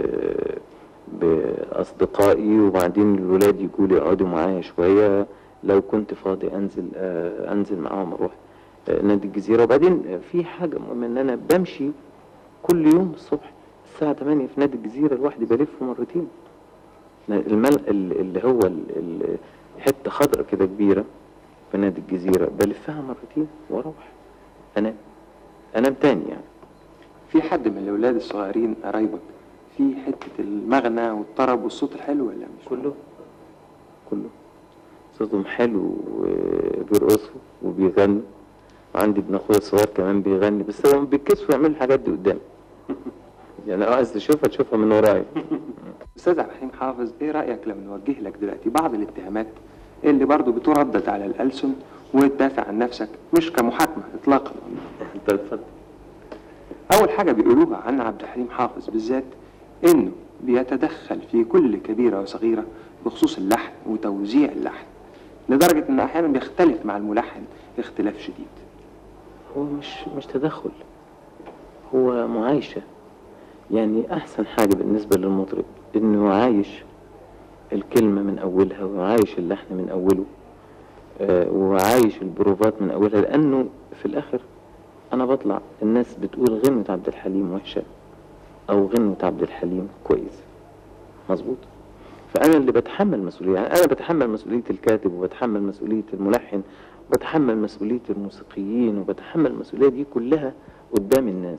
بأصدقائي وبعدين الولاد يجوا لي يقعدوا معايا شوية لو كنت فاضي أنزل آه، أنزل معاهم أروح آه، نادي الجزيرة وبعدين في حاجة مهمة إن أنا بمشي كل يوم الصبح الساعة 8 في نادي الجزيرة لوحدي بلف مرتين المل... ال- اللي هو ال... ال... حتة خضرة كده كبيرة في نادي الجزيرة بلفها مرتين واروح انام انام تاني يعني في حد من الاولاد الصغيرين قرايبك في حته المغنى والطرب والصوت الحلو ولا مش كله كله صوتهم حلو وبيرقصوا وبيغنوا وعندي ابن اخويا الصغير كمان بيغني بس هو بيتكسفوا يعملوا الحاجات دي قدامي يعني لو عايز تشوفها تشوفها من ورايا استاذ عبد الحليم حافظ ايه رايك لما نوجه لك دلوقتي بعض الاتهامات اللي برضو بتردد على الالسن وتدافع عن نفسك مش كمحاكمه اطلاقا انت اتفضل اول حاجه بيقولوها عن عبد الحليم حافظ بالذات انه بيتدخل في كل كبيره وصغيره بخصوص اللحن وتوزيع اللحن لدرجه انه احيانا بيختلف مع الملحن اختلاف شديد هو مش مش تدخل هو معايشة يعني أحسن حاجة بالنسبة للمطرب إنه عايش الكلمة من أولها وعايش اللحن من أوله آه، وعايش البروفات من أولها لأنه في الآخر أنا بطلع الناس بتقول غنوة عبد الحليم وحشة أو غنوة عبد الحليم كويس مظبوط فأنا اللي بتحمل مسؤولية يعني أنا بتحمل مسؤولية الكاتب وبتحمل مسؤولية الملحن بتحمل مسؤولية الموسيقيين وبتحمل المسؤولية دي كلها قدام الناس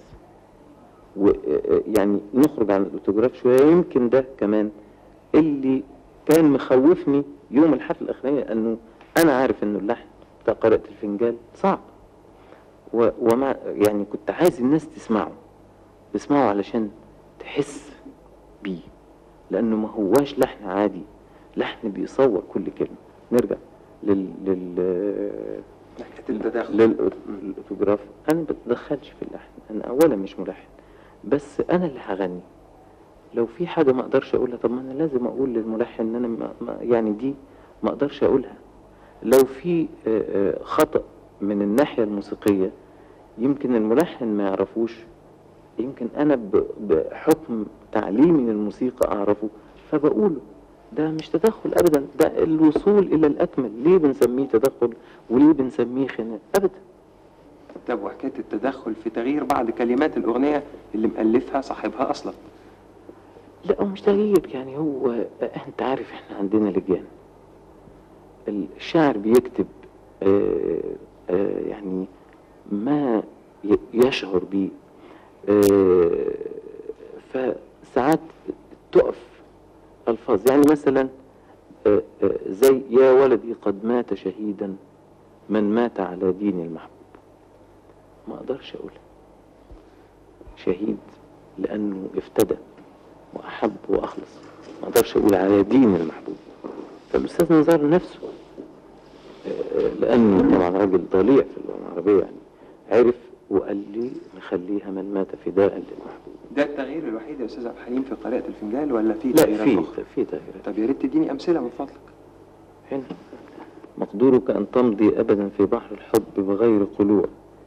ويعني نخرج عن الاوتوجراف شوية يمكن ده كمان اللي كان مخوفني يوم الحفلة الأخرانية أنه أنا عارف أنه اللحن بتاع قارئة الفنجان صعب و- ومع يعني كنت عايز الناس تسمعه تسمعه علشان تحس بيه لأنه ما هواش لحن عادي لحن بيصور كل كلمة نرجع لل لل حكايه التداخل للاوتوجراف انا ما بتدخلش في اللحن انا اولا مش ملحن بس انا اللي هغني لو في حاجه ما اقدرش اقولها طب ما انا لازم اقول للملحن ان انا ما ما يعني دي ما اقدرش اقولها لو في آه، آه، خطا من الناحيه الموسيقيه يمكن الملحن ما يعرفوش يمكن انا ب- بحكم تعليمي للموسيقى اعرفه فبقوله ده مش تدخل ابدا ده الوصول الى الاكمل ليه بنسميه تدخل وليه بنسميه خناق ابدا طب وحكايه التدخل في تغيير بعض كلمات الاغنيه اللي مؤلفها صاحبها اصلا لا هو مش تغيير يعني هو انت عارف احنا عندنا لجان الشاعر بيكتب آه آه يعني ما ي- يشعر بيه آه فساعات تقف الفاظ يعني مثلا آه آه زي يا ولدي قد مات شهيدا من مات على دين المحبوب ما اقدرش اقولها شهيد لانه افتدى واحب واخلص ما اقدرش اقول على دين المحبوب فالاستاذ نزار نفسه آه، لانه طبعا راجل ضليع في اللغه العربيه يعني عرف وقال لي نخليها من مات فداء للمحبوب ده التغيير الوحيد يا استاذ عبد الحليم في قارئة الفنجان ولا في لا تغييرات في اخرى؟ في تغييرات طب يا ريت تديني امثله من فضلك هنا مقدورك أن تمضي أبدا في بحر الحب بغير قلوع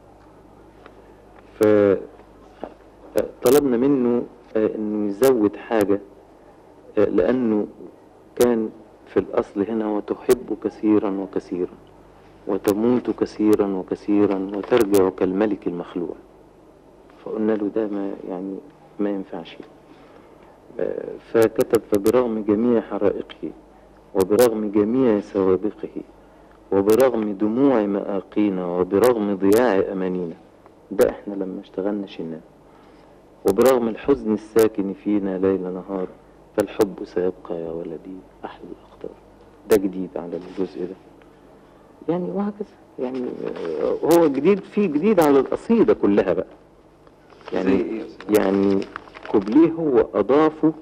فطلبنا منه آه، أنه يزود حاجة آه، لأنه كان في الأصل هنا وتحب كثيرا وكثيرا وتموت كثيرا وكثيرا وترجع كالملك المخلوع فقلنا له ده ما يعني ما ينفعش آه، فكتب فبرغم جميع حرائقه وبرغم جميع سوابقه وبرغم دموع مآقينا وبرغم ضياع أمانينا ده احنا لما اشتغلنا شلناه وبرغم الحزن الساكن فينا ليل نهار فالحب سيبقى يا ولدي أحلى الأقدار ده جديد على الجزء ده يعني وهكذا يعني آه، هو جديد فيه جديد على القصيدة كلها بقى زي يعني ايه يا استاذ يعني كوبليه هو أضافه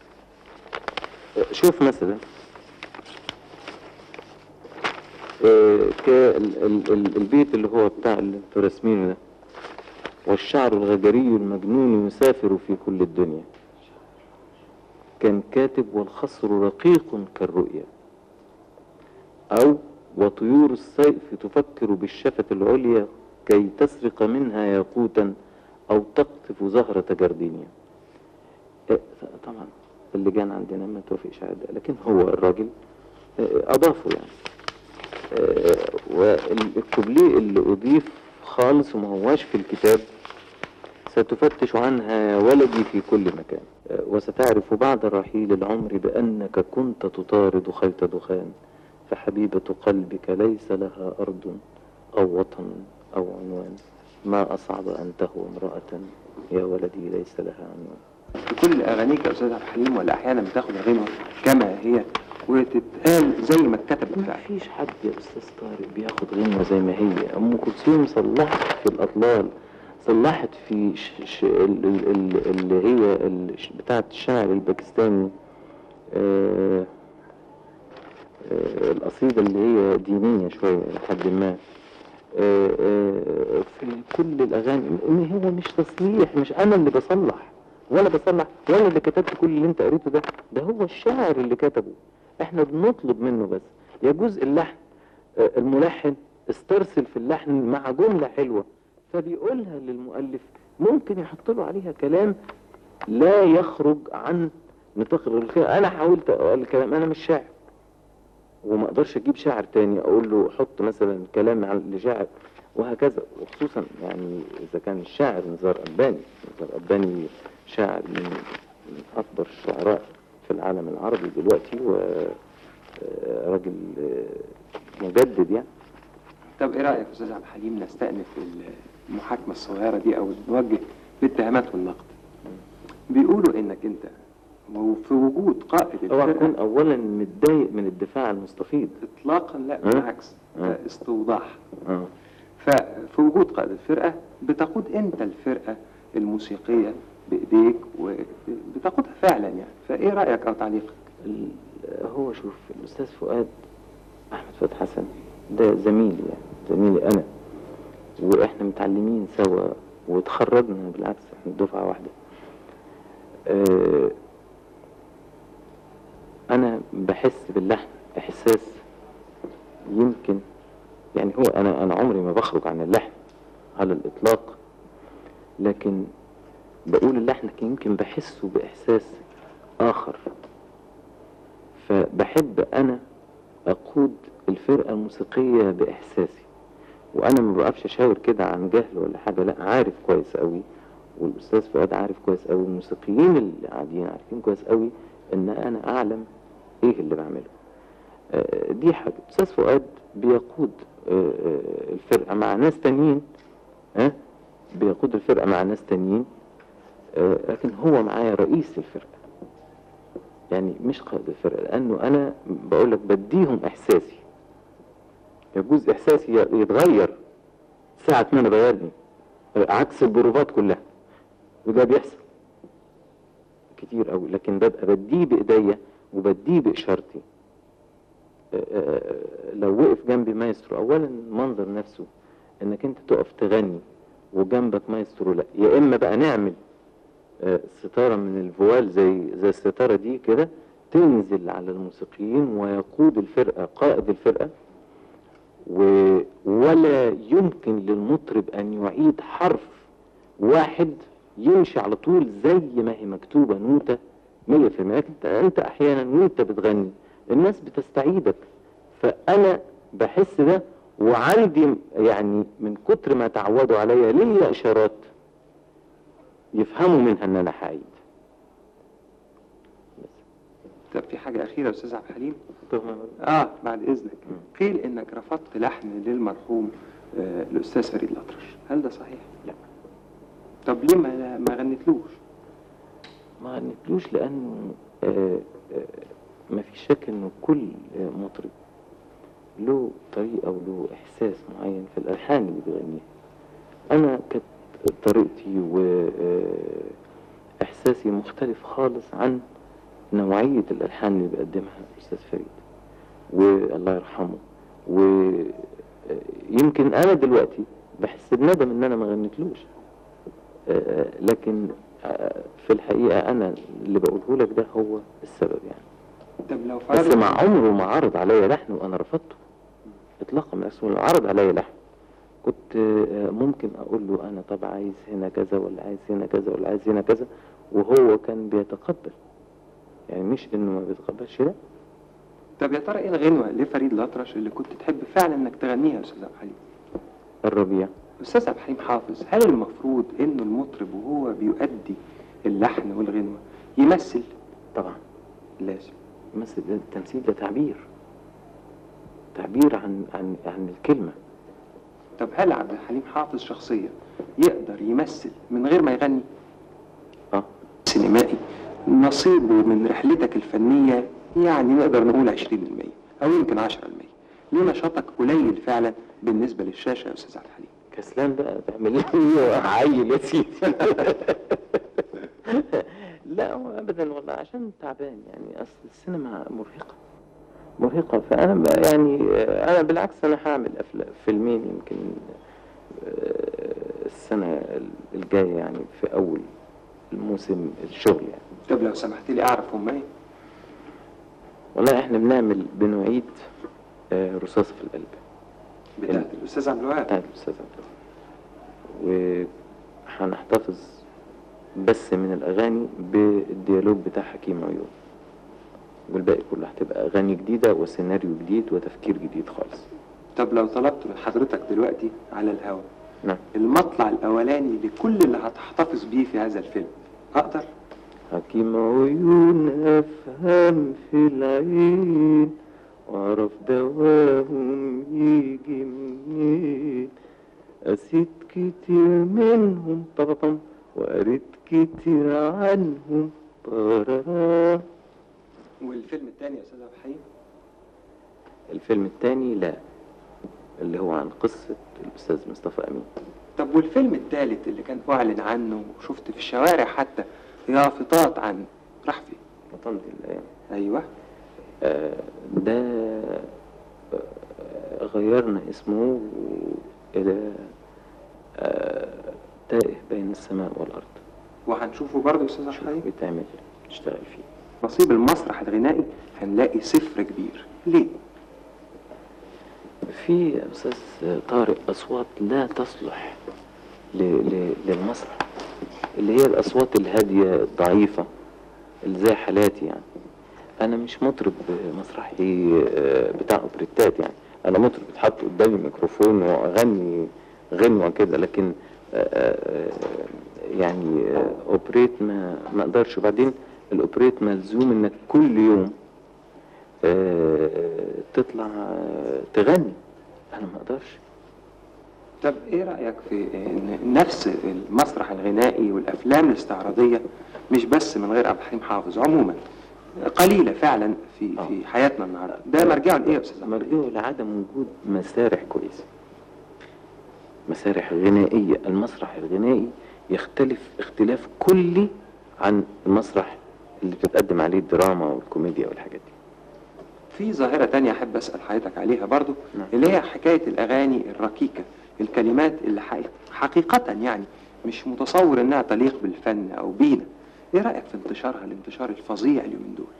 شوف مثلا آه، كال- ال- ال- البيت اللي هو بتاع اللي انتوا راسمينه ده والشعر الغجري المجنون يسافر في كل الدنيا كان كاتب والخصر رقيق كالرؤيا أو وطيور الصيف تفكر بالشفة العليا كي تسرق منها ياقوتا أو تقطف زهرة جردينيا آه، طبعا اللجان عندنا ما توافقش على ده لكن هو الراجل آه، أضافه يعني آه، والكوبليه اللي أضيف خالص وما هواش في الكتاب ستفتش عنها يا ولدي في كل مكان آه، وستعرف بعد رحيل العمر بأنك كنت تطارد خيط دخان فحبيبة قلبك ليس لها أرض أو وطن أو عنوان ما أصعب أن تهوى امرأة يا ولدي ليس لها عنوان في كل اغانيك يا استاذ عبد الحليم ولا احيانا بتاخد الغنوه كما هي وتتقال زي ما اتكتبت ما فعلا فيش حد يا استاذ طارق بياخد غنوه زي ما هي ام كلثوم صلحت في الاطلال صلحت في ش ش ال- ال- ال- اللي هي ال- ش- بتاعه الشاعر الباكستاني آه آه القصيده اللي هي دينيه شويه لحد ما آه آه في كل الاغاني ان هو مش تصليح مش انا اللي بصلح ولا بصلح ولا اللي كتبت كل اللي انت قريته ده ده هو الشاعر اللي كتبه احنا بنطلب منه بس يجوز اللحن آه، الملحن استرسل في اللحن مع جملة حلوة فبيقولها للمؤلف ممكن يحط له عليها كلام لا يخرج عن نطاق الغنى انا حاولت اقول الكلام انا مش شاعر وما اقدرش اجيب شاعر تاني اقول له حط مثلا كلام على لشاعر وهكذا وخصوصا يعني اذا كان الشاعر نزار الباني نزار الباني شاعر من من اكبر الشعراء في العالم العربي دلوقتي وراجل مجدد يعني رايك يا استاذ عبد الحليم نستأنف المحاكمه الصغيره دي او نوجه الاتهامات والنقد بيقولوا انك انت وفي وجود قائد اوعى تكون الفرقه اولا متضايق من الدفاع المستفيض اطلاقا لا أه؟ بالعكس أه. ده استوضاح اه ففي وجود قائد الفرقه بتقود انت الفرقه الموسيقيه بايديك وبتقودها فعلا يعني فايه رايك او تعليقك ال- هو شوف الاستاذ فؤاد احمد فؤاد حسن ده زميلي يعني زميلي انا واحنا متعلمين سوا وتخرجنا بالعكس احنا دفعه واحده آه، انا بحس باللحن احساس يمكن يعني هو انا انا عمري ما بخرج عن اللحن على الاطلاق لكن بقول اللحن لكن يمكن بحسه باحساس اخر فبحب انا اقود الفرقه الموسيقيه باحساسي وانا ما بقفش اشاور كده عن جهل ولا حاجه لا عارف كويس قوي والاستاذ فؤاد عارف كويس قوي الموسيقيين اللي قاعدين عارفين كويس قوي ان انا اعلم ايه اللي بعمله آه، دي حاجه الاستاذ فؤاد بيقود آه، آه، الفرقه مع ناس تانيين ها بيقود الفرقه مع ناس تانيين آه، لكن هو معايا رئيس الفرقه يعني مش قائد الفرقه لانه انا بقول لك بديهم احساسي يجوز احساسي ي- يتغير ساعه ما انا بغني عكس البروفات كلها وده بيحصل كتير قوي لكن ببقى بديه بايديا وبديه باشارتي آه، آه، لو وقف جنبي مايسترو اولا المنظر نفسه انك انت تقف تغني وجنبك مايسترو لا يا اما بقى نعمل آه، ستارة من الفوال زي زي الستارة دي كده تنزل على الموسيقيين ويقود الفرقة قائد الفرقة و ولا يمكن للمطرب أن يعيد حرف واحد يمشي على طول زي ما هي مكتوبة نوتة مية في المية انت, انت احيانا وانت بتغني الناس بتستعيدك فانا بحس ده وعندي يعني من كتر ما تعودوا عليا ليا اشارات يفهموا منها ان انا حعيد طب في حاجه اخيره يا استاذ عبد الحليم طبعا اه بعد اذنك مم. قيل انك رفضت لحن للمرحوم آه الاستاذ فريد الأطرش هل ده صحيح لا. طب ليه ما ما غنيتلوش ما غنيتلوش لانه آه آه ما في شك انه كل آه مطرب له طريقة وله احساس معين في الالحان اللي بيغنيها انا كانت طريقتي واحساسي مختلف خالص عن نوعية الالحان اللي بيقدمها الاستاذ فريد والله يرحمه ويمكن انا دلوقتي بحس بندم ان انا ما غنيتلوش آه، لكن آه، في الحقيقة أنا اللي بقوله لك ده هو السبب يعني طب لو بس فرض مع عمره ما عرض عليا لحن وأنا رفضته إطلاقا من أسمه لو عرض عليا لحن كنت آه، ممكن أقول له أنا طب عايز هنا كذا ولا عايز هنا كذا ولا عايز هنا كذا وهو كان بيتقبل يعني مش إنه ما بيتقبلش لا طب يا ترى ايه الغنوه لفريد الأطرش اللي كنت تحب فعلا انك تغنيها يا استاذ عبد الحليم الربيع استاذ عبد الحليم حافظ هل المفروض انه المطرب وهو بيؤدي اللحن والغنوه يمثل طبعا لازم مثل التمثيل ده تعبير تعبير عن عن عن الكلمة طب هل عبد الحليم حافظ شخصيا يقدر يمثل من غير ما يغني اه سينمائي نصيبه من رحلتك الفنية يعني نقدر نقول 20% أو يمكن 10% ليه نشاطك قليل فعلا بالنسبة للشاشة يا أستاذ عبد الحليم كسلان بقى تعمل ايه عيل يا سيدي لا هو ابدا والله عشان تعبان يعني اصل السينما مرهقه مرهقه فانا بقى يعني آه، انا بالعكس انا هعمل افلام فيلمين يمكن آه، السنه الجايه يعني في اول الموسم الشغل يعني طب لو سمحت لي أعرف هم إيه والله احنا بنعمل بنعيد آه، رصاص في القلب بتاعت الأستاذ عبد الوهاب بتاعت الأستاذ عبد الوهاب وهنحتفظ بس من الأغاني بالديالوج بتاع حكيم عيون والباقي كله هتبقى أغاني جديدة وسيناريو جديد وتفكير جديد خالص طب لو طلبت من حضرتك دلوقتي على الهوا نعم المطلع الأولاني لكل اللي هتحتفظ بيه في هذا الفيلم أقدر حكيم عيون أفهم في العين واعرف دواهم يجي منين قسيت كتير منهم طبطم وقريت كتير عنهم طررا والفيلم الثاني يا استاذ عبد الحليم الفيلم التاني لا اللي هو عن قصة الأستاذ مصطفى أمين طب والفيلم الثالث اللي كان أعلن عنه وشفت في الشوارع حتى يافطات عنه راح فين؟ وطن الله أيوه آه، ده آه، غيرنا اسمه إلى آه، تائه بين السماء والأرض وهنشوفه برضه يا أستاذ عبد الحليم بيتعمل تشتغل فيه نصيب المسرح الغنائي هنلاقي صفر كبير ليه؟ في يا أستاذ طارق أصوات لا تصلح ل- ل- للمسرح اللي هي الأصوات الهادية الضعيفة اللي زي حالاتي يعني أنا مش مطرب مسرحي آه، بتاع أوبريتات يعني أنا مطرب اتحط قدامي ميكروفون وأغني غنوة كده لكن آه، آه، يعني آه، أوبريت ما ما أقدرش وبعدين الأوبريت ملزوم إنك كل يوم آه، تطلع آه، تغني انا ما اقدرش طب ايه رأيك في ان نفس المسرح الغنائي والافلام الاستعراضية مش بس من غير عبد الحليم حافظ عموما قليلة فعلا في آه. في حياتنا النهارده ده مرجعه لايه يا استاذ عبد الحليم؟ مرجوع لعدم وجود مسارح كويسه مسارح غنائيه المسرح الغنائي يختلف اختلاف كلي عن المسرح اللي بتتقدم عليه الدراما والكوميديا والحاجات دي في ظاهرة تانية أحب أسأل حضرتك عليها برضو نعم. اللي هي حكاية الأغاني الركيكة الكلمات اللي حقيقة حقيقة يعني مش متصور إنها تليق بالفن أو بينا إيه رأيك في انتشارها الانتشار الفظيع اليومين دول؟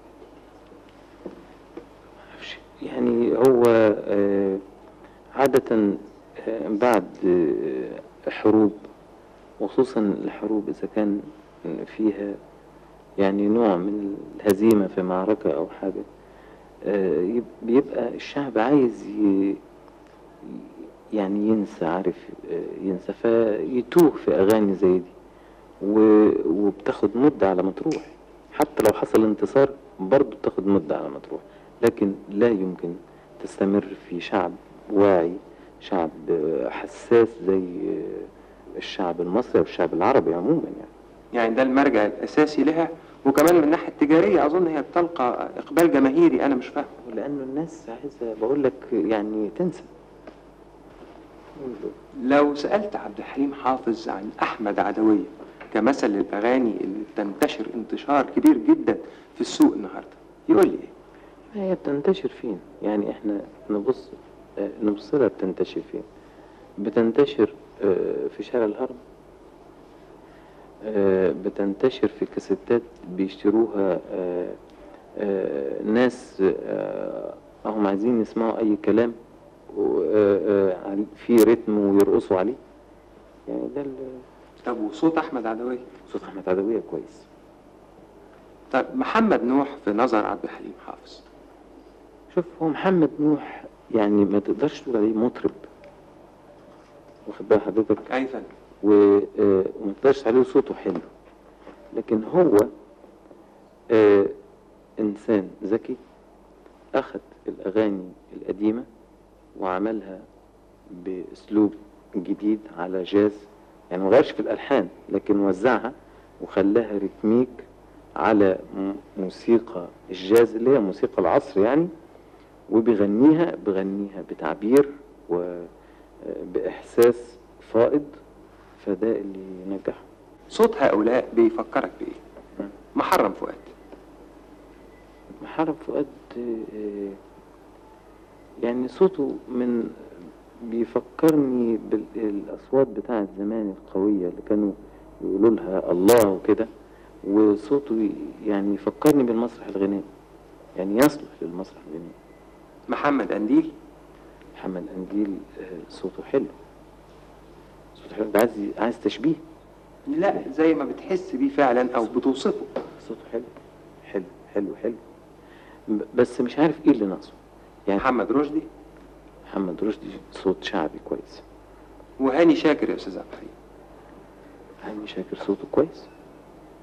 معرفش. يعني هو آه، عادة آه، بعد آه، حروب وخصوصا الحروب إذا كان فيها يعني نوع من الهزيمة في معركة أو حاجة آه، يب- بيبقى الشعب عايز ي- يعني ينسى عارف آه، ينسى فيتوه في أغاني زي دي و- وبتاخد مدة على ما تروح حتى لو حصل انتصار برضه بتاخد مدة على ما تروح لكن لا يمكن تستمر في شعب واعي شعب آه، حساس زي آه، الشعب المصري والشعب العربي عموما يعني يعني ده المرجع الأساسي لها وكمان من الناحية التجارية أظن هي بتلقى إقبال جماهيري أنا مش فاهم لأنه الناس عايزة بقول لك يعني تنسى لو سألت عبد الحليم حافظ عن أحمد عدوية كمثل للأغاني اللي بتنتشر انتشار كبير جدا في السوق النهاردة يقول لي إيه؟ هي بتنتشر فين يعني احنا نبص آه، نبص لها بتنتشر فين بتنتشر آه، في شارع الهرم آه، بتنتشر في كاسيتات بيشتروها آه، آه، ناس آه، هم عايزين يسمعوا اي كلام و- آه، آه، عن- في رتم ويرقصوا عليه يعني ده ال- طب وصوت أحمد عدوية صوت احمد عدوية كويس طب محمد نوح في نظر عبد الحليم حافظ شوف هو محمد نوح يعني ما تقدرش تقول عليه مطرب واخد بال حضرتك أي فن و- آه، وما تقدرش عليه صوته حلو لكن هو آه، إنسان ذكي أخذ الأغاني القديمة وعملها بأسلوب جديد على جاز يعني ما غيرش في الألحان لكن وزعها وخلاها ريتميك على م- موسيقى الجاز اللي هي موسيقى العصر يعني وبيغنيها بيغنيها بتعبير وبإحساس فائض فده اللي نجحه صوت هؤلاء بيفكرك بإيه؟ مم. محرم فؤاد محرم فؤاد آه، يعني صوته من بيفكرني بالأصوات بتاعت زمان القوية اللي كانوا يقولوا لها الله وكده وصوته يعني يفكرني بالمسرح الغنائي يعني يصلح للمسرح الغنائي محمد أنديل محمد أنديل آه، صوته حلو صوته حلو ده عايز عايز تشبيه لا زي ما بتحس بيه فعلا أو بتوصفه صوته حلو حلو حلو حلو ب- بس مش عارف ايه اللي ناقصه يعني محمد رشدي محمد رشدي صوت شعبي كويس وهاني شاكر يا أستاذ عبد الحليم هاني شاكر صوته كويس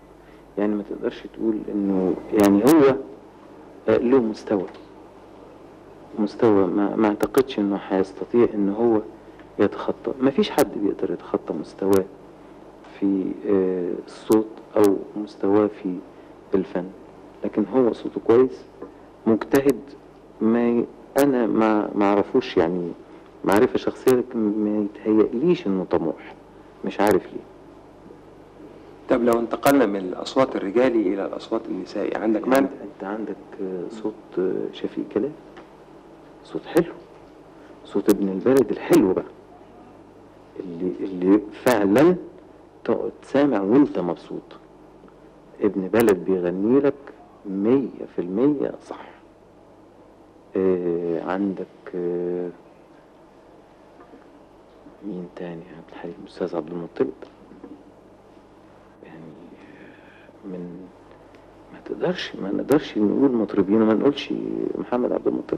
يعني ما تقدرش تقول انه يعني هو آه، له مستوى مستوى ما, ما اعتقدش انه هيستطيع ان هو يتخطى ما فيش حد بيقدر يتخطى مستواه في آه، الصوت او مستواه في الفن لكن هو صوته كويس مجتهد ما ي- انا ما ما اعرفوش يعني معرفة شخصية لكن ما يتهيأليش انه طموح مش عارف ليه طب لو انتقلنا من الأصوات الرجالي إلى الأصوات النسائي عندك مانع؟ انت عندك آه، صوت آه، شفيق كلام صوت حلو صوت ابن البلد الحلو بقى اللي اللي فعلا تقعد سامع وانت مبسوط ابن بلد بيغني لك مية في المية صح آه عندك آه مين تاني عبد الحليم أستاذ عبد المطلب يعني آه، من ما تقدرش ما نقدرش نقول مطربين وما نقولش محمد عبد المطلب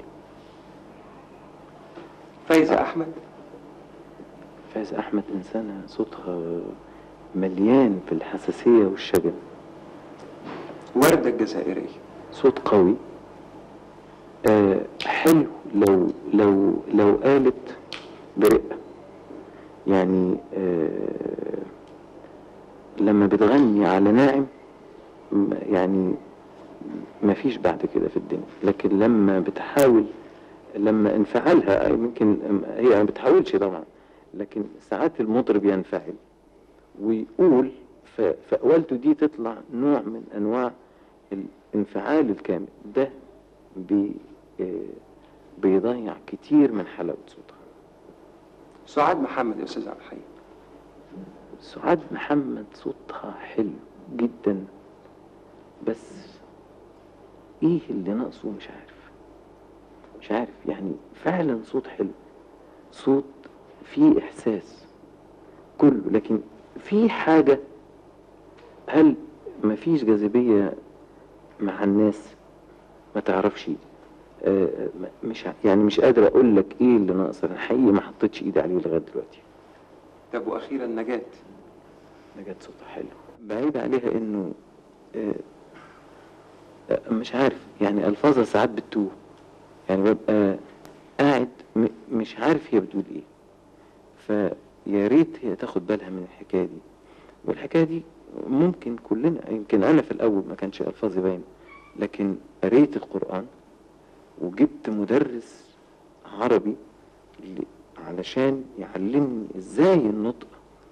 فايزة أحمد فايز احمد انسانه صوتها مليان في الحساسيه والشجن وردة الجزائرية صوت قوي آه حلو لو لو لو قالت برقه يعني آه لما بتغني على ناعم م- يعني ما فيش بعد كده في الدنيا لكن لما بتحاول لما انفعالها يمكن هي ما بتحاولش طبعا لكن ساعات المطرب ينفعل ويقول ف- فقوالته دي تطلع نوع من انواع الانفعال الكامل ده بي آه، بيضيع كتير من حلاوة صوتها سعاد محمد يا أستاذ عبد الحليم سعاد محمد صوتها حلو جدا بس ايه اللي ناقصه مش عارف مش عارف يعني فعلا صوت حلو صوت فيه احساس كله لكن في حاجة هل مفيش جاذبية مع الناس ما تعرفش آه، م- مش ع- يعني مش قادر اقول لك ايه اللي ناقص انا حقيقي ما حطيتش ايدي عليه لغايه دلوقتي طب وأخيرا نجاة نجاة صوتها حلو بعيد عليها انه آه، آه، مش عارف يعني الفاظها ساعات بتتوه يعني ببقى قاعد م- مش عارف هي بتقول ايه فيا ريت هي تاخد بالها من الحكايه دي والحكايه دي ممكن كلنا يمكن انا في الاول ما كانش الفاظي باينه لكن قريت القران وجبت مدرس عربي ل- علشان يعلمني ازاي النطق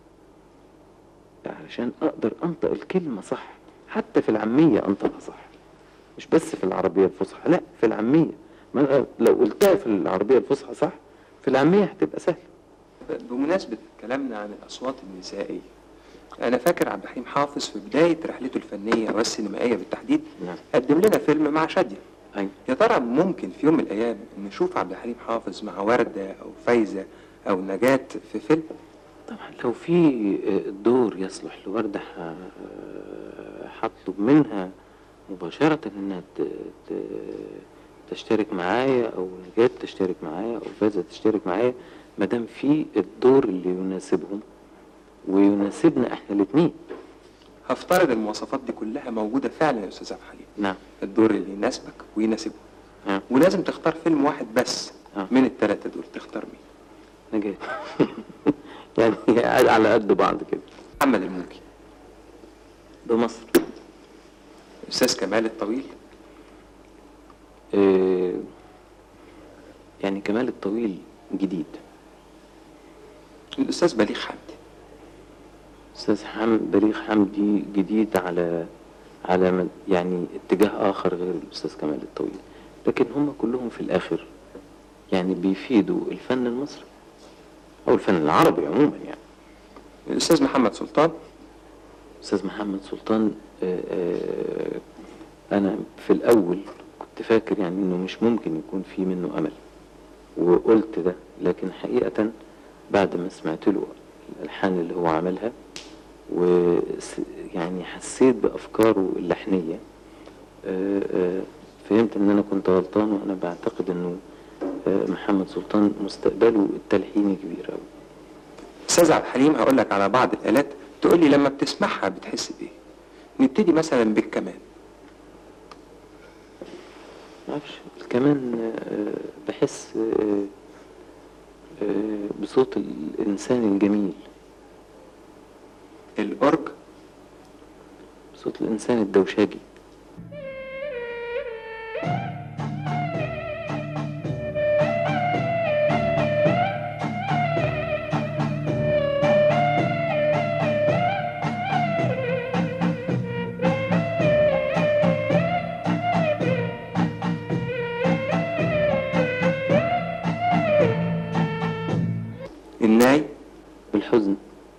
علشان اقدر انطق الكلمة صح حتى في العامية انطقها صح مش بس في العربية الفصحى لا في العامية ما أنا لو قلتها في العربية الفصحى صح في العامية هتبقى سهلة بمناسبة كلامنا عن الأصوات النسائية أنا فاكر عبد الحليم حافظ في بداية رحلته الفنية والسينمائية بالتحديد نعم قدم لنا فيلم مع شادية أيوة يا ترى ممكن في يوم من الأيام نشوف عبد الحليم حافظ مع وردة أو فايزة أو نجاة في فيلم طبعا لو في دور يصلح لوردة ه- هطلب منها مباشرة انها ت- ت- تشترك معايا او نجاة تشترك معايا او فازة تشترك معايا ما دام في الدور اللي يناسبهم ويناسبنا احنا الاثنين هفترض المواصفات دي كلها موجودة فعلا يا أستاذ عبد الحليم نعم الدور اللي يناسبك ويناسبه نعم ولازم تختار فيلم واحد بس آه. من الثلاثة دول تختار مين نجاة يعني على قد بعض كده محمد الموجي بمصر أستاذ كمال الطويل آه، يعني كمال الطويل جديد الأستاذ بليغ حمدي استاذ حم بليغ حمدي جديد على على مد- يعني اتجاه اخر غير الاستاذ كمال الطويل لكن هم كلهم في الاخر يعني بيفيدوا الفن المصري او الفن العربي عموما يعني الأستاذ محمد سلطان استاذ محمد سلطان آه، آه، انا في الاول كنت فاكر يعني انه مش ممكن يكون في منه امل وقلت ده لكن حقيقة بعد ما سمعت له الالحان اللي هو عملها و يعني حسيت بافكاره اللحنية آه، آه، فهمت ان انا كنت غلطان وانا بعتقد انه آه، محمد سلطان مستقبله التلحيني كبير قوي أستاذ عبد الحليم هقول لك على بعض الآلات تقول لي لما بتسمعها بتحس بإيه نبتدي مثلا بالكمان معرفش كمان آه، بحس آه، آه، بصوت الإنسان الجميل الأورج بصوت الإنسان الدوشاجي الناي الحزن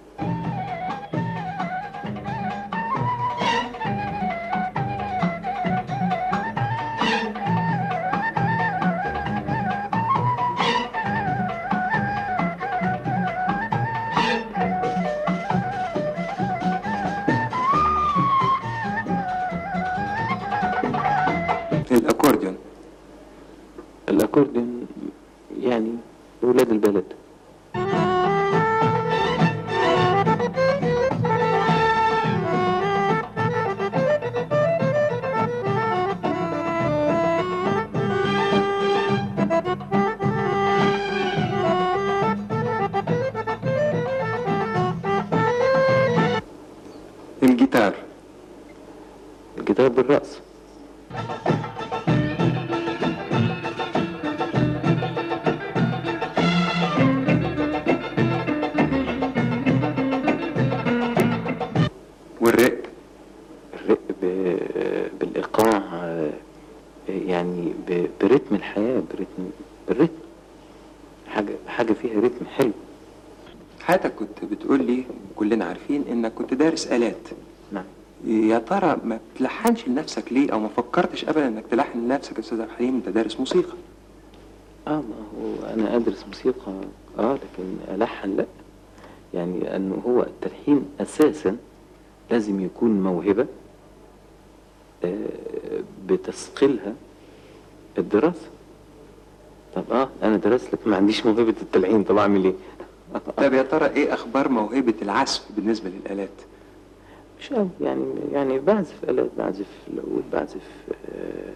الأكورديون الأكورديون يعني ولاد البلد الجيتار الجيتار بالرأس والرق الرق ب- بالإيقاع آه، يعني ب- برتم الحياة برتم بالرتم حاجة حاجة فيها رتم حلو حياتك كنت بتقول لي كلنا عارفين انك كنت دارس آلات نعم يا ترى ما تلحنش لنفسك ليه او ما فكرتش ابدا انك تلحن لنفسك يا استاذ عبد الحليم انت دارس موسيقى اه ما هو انا ادرس موسيقى اه لكن الحن لا يعني انه هو التلحين اساسا لازم يكون موهبة آه بتثقلها الدراسة طب اه انا درست لك ما عنديش موهبة التلحين طب اعمل ايه طب يا ترى ايه اخبار موهبة العزف بالنسبة للآلات مش قوي يعني يعني بعزف آلات بعزف العود بعزف آه،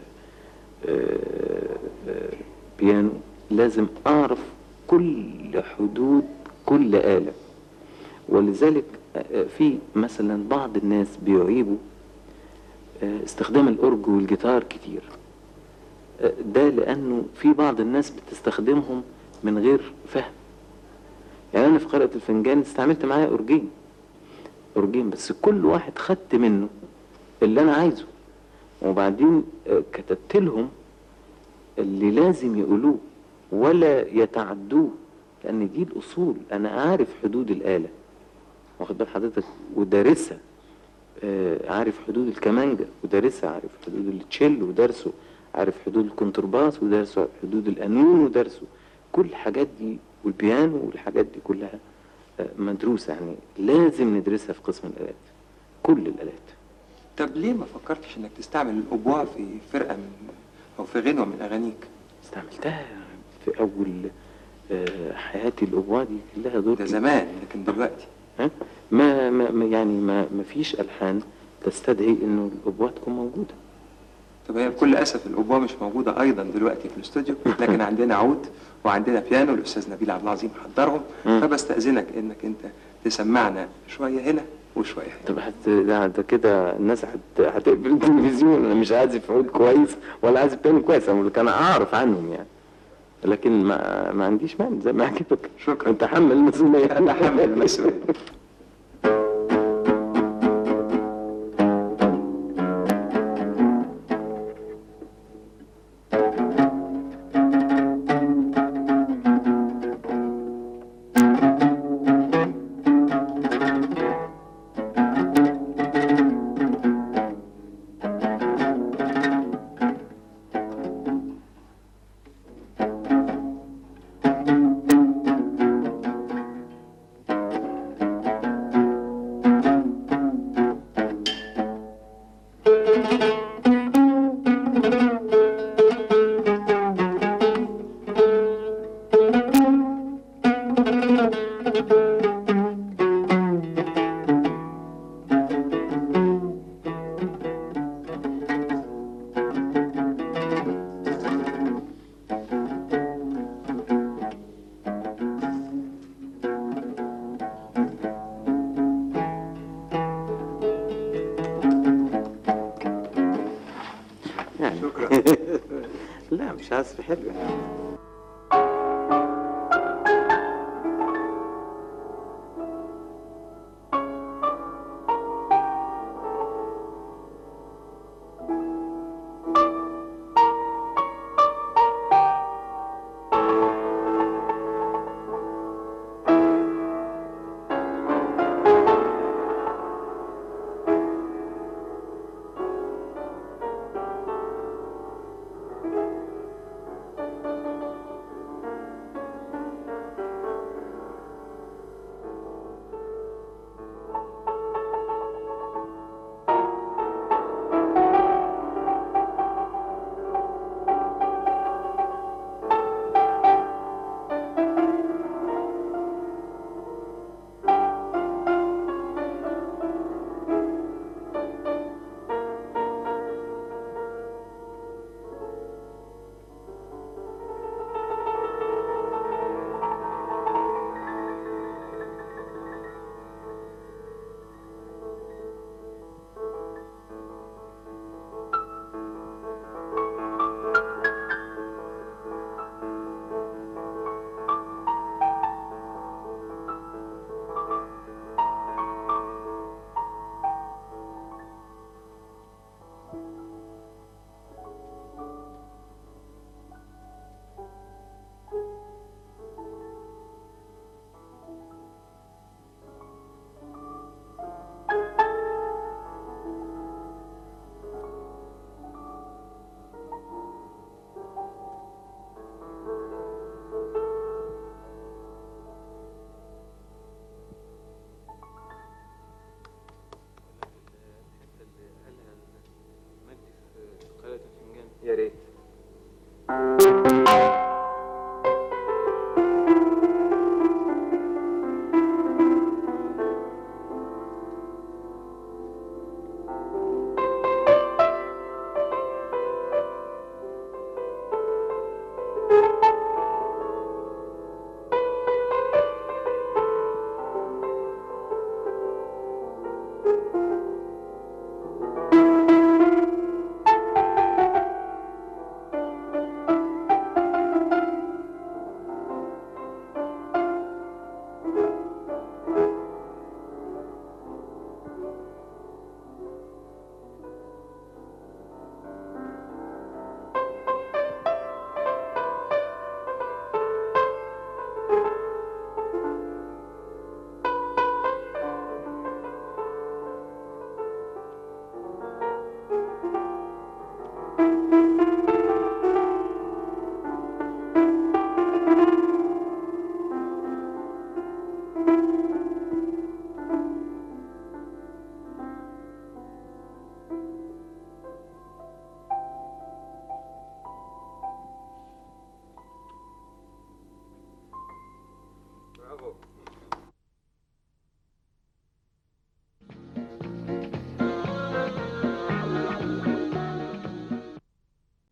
آه، آه، بيانو لازم أعرف كل حدود كل آلة ولذلك آه، في مثلا بعض الناس بيعيبوا آه، استخدام الأورج والجيتار كتير آه، ده لأنه في بعض الناس بتستخدمهم من غير فهم يعني أنا في قراءة الفنجان استعملت معايا أورجين أورجين بس كل واحد خدت منه اللي أنا عايزه وبعدين آه، كتبت لهم اللي لازم يقولوه ولا يتعدوه لأن دي الأصول أنا عارف حدود الآلة واخد بال حضرتك ودارسها آه، عارف حدود الكمانجا ودارسها عارف حدود التشيل ودارسه عارف حدود الكونترباس ودارسه حدود القانون ودارسه كل الحاجات دي والبيانو والحاجات دي كلها آه، مدروسة يعني لازم ندرسها في قسم الآلات كل الآلات طب ليه ما فكرتش انك تستعمل الأبوع في فرقة من او في غنوة من اغانيك استعملتها في أول آه، حياتي الأبواب دي كلها دور ده زمان لكن دلوقتي ها؟ ما, ما ما- يعني ما ما فيش ألحان تستدعي إنه الأبواب تكون موجودة طب هي بكل اسف الأبوع مش موجودة ايضا دلوقتي في الاستوديو لكن عندنا عود وعندنا بيانو الاستاذ نبيل عبد العظيم حضرهم مم. فبستأذنك انك انت تسمعنا شوية هنا وشوية هنا طب حت ده, ده كده الناس هت... هتقفل التلفزيون انا مش عازف عود كويس ولا عازف بيانو كويس انا كان اعرف عنهم يعني لكن ما ما عنديش مانع زي ما عجبك شكرا. انت حمل المسؤوليه انا حمل المسؤولية شكرا لا مش عزف حلو يعني